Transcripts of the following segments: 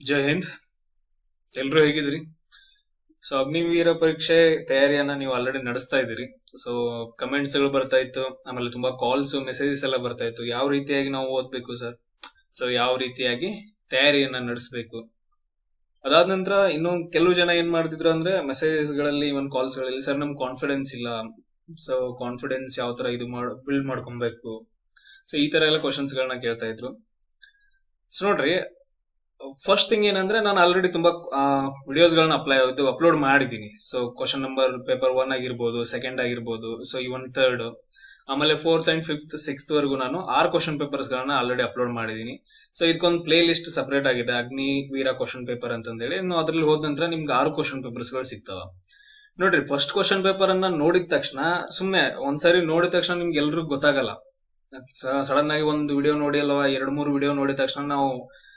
ಜೈ ಹಿಂದ್ ಎಲ್ರು ಹೇಗಿದ್ರಿ ಸೊ ಅಗ್ನಿವೀರ ಪರೀಕ್ಷೆ ತಯಾರಿಯನ್ನ ನೀವು ಆಲ್ರೆಡಿ ನಡೆಸ್ತಾ ಇದ್ದೀರಿ ಸೊ ಕಮೆಂಟ್ಸ್ ಗಳು ಬರ್ತಾ ಇತ್ತು ಆಮೇಲೆ ತುಂಬಾ ಕಾಲ್ಸ್ ಮೆಸೇಜಸ್ ಎಲ್ಲ ಬರ್ತಾ ಇತ್ತು ಯಾವ ರೀತಿಯಾಗಿ ನಾವು ಓದ್ಬೇಕು ಸರ್ ಸೊ ಯಾವ ರೀತಿಯಾಗಿ ತಯಾರಿಯನ್ನ ನಡೆಸಬೇಕು ಅದಾದ ನಂತರ ಇನ್ನು ಕೆಲವು ಜನ ಏನ್ ಮಾಡ್ತಿದ್ರು ಅಂದ್ರೆ ಮೆಸೇಜಸ್ ಗಳಲ್ಲಿ ಇವನ್ ಕಾಲ್ಸ್ ಗಳಲ್ಲಿ ಸರ್ ನಮ್ ಕಾನ್ಫಿಡೆನ್ಸ್ ಇಲ್ಲ ಸೊ ಕಾನ್ಫಿಡೆನ್ಸ್ ಯಾವ ತರ ಇದು ಬಿಲ್ಡ್ ಮಾಡ್ಕೊಬೇಕು ಸೊ ಈ ತರ ಎಲ್ಲ ಕ್ವಶನ್ಸ್ ಗಳನ್ನ ಕೇಳ್ತಾ ಇದ್ರು ಸೊ ನೋಡ್ರಿ ಫಸ್ಟ್ ಥಿಂಗ್ ಏನಂದ್ರೆ ನಾನು ಆಲ್ರೆಡಿ ತುಂಬಾ ವಿಡಿಯೋಸ್ ಗಳನ್ನ ಅಪ್ಲೈ ಇದು ಅಪ್ಲೋಡ್ ಮಾಡಿದ್ದೀನಿ so question number paper one ಆಗಿರ್ಬೋದು ಸೆಕೆಂಡ್ ಆಗಿರ್ಬೋದು ಸೊ ಇವನ್ ಥರ್ಡ್ ಆಮೇಲೆ ಫೋರ್ತ್ ಅಂಡ್ ಫಿಫ್ತ್ ಸಿಕ್ಸ್ತ್ ವರೆಗೂ ನಾನು ಆರು ಕ್ವಶನ್ ಪೇಪರ್ಸ್ ಗಳನ್ನ ಆಲ್ರೆಡಿ ಅಪ್ಲೋಡ್ ಮಾಡಿದ್ದೀನಿ ಸೊ ಇದಕ್ಕೊಂದು ಪ್ಲೇ ಲಿಸ್ಟ್ ಸಪರೇಟ್ ಆಗಿದೆ ಅಗ್ನಿ ವೀರ ಕ್ವಶನ್ ಪೇಪರ್ ಅಂತಂದೇಳಿ ಇನ್ನು ಅದ್ರಲ್ಲಿ ಹೋದ ನಂತರ ನಿಮ್ಗೆ ಆರು ಕ್ವಶನ್ ಪೇಪರ್ಸ್ ಗಳು ಸಿಗ್ತಾವ ನೋಡ್ರಿ ಫಸ್ಟ್ ಕ್ವಶನ್ ಪೇಪರ್ ಅನ್ನ ನೋಡಿದ ತಕ್ಷಣ ಸುಮ್ನೆ ಒಂದ್ಸರಿ ನೋಡಿದ ತಕ್ಷಣ ನಿಮ್ಗೆ ಎಲ್ರಿಗೂ ಗೊತ್ತಾಗಲ್ಲ ಸಡನ್ ಆಗಿ ಒಂದು ವಿಡಿಯೋ ನೋಡಿ ಅಲ್ವಾ ಎರಡ್ ಮೂರು ವಿಡಿಯೋ ನೋಡಿದ ತಕ್ಷಣ ನಾವು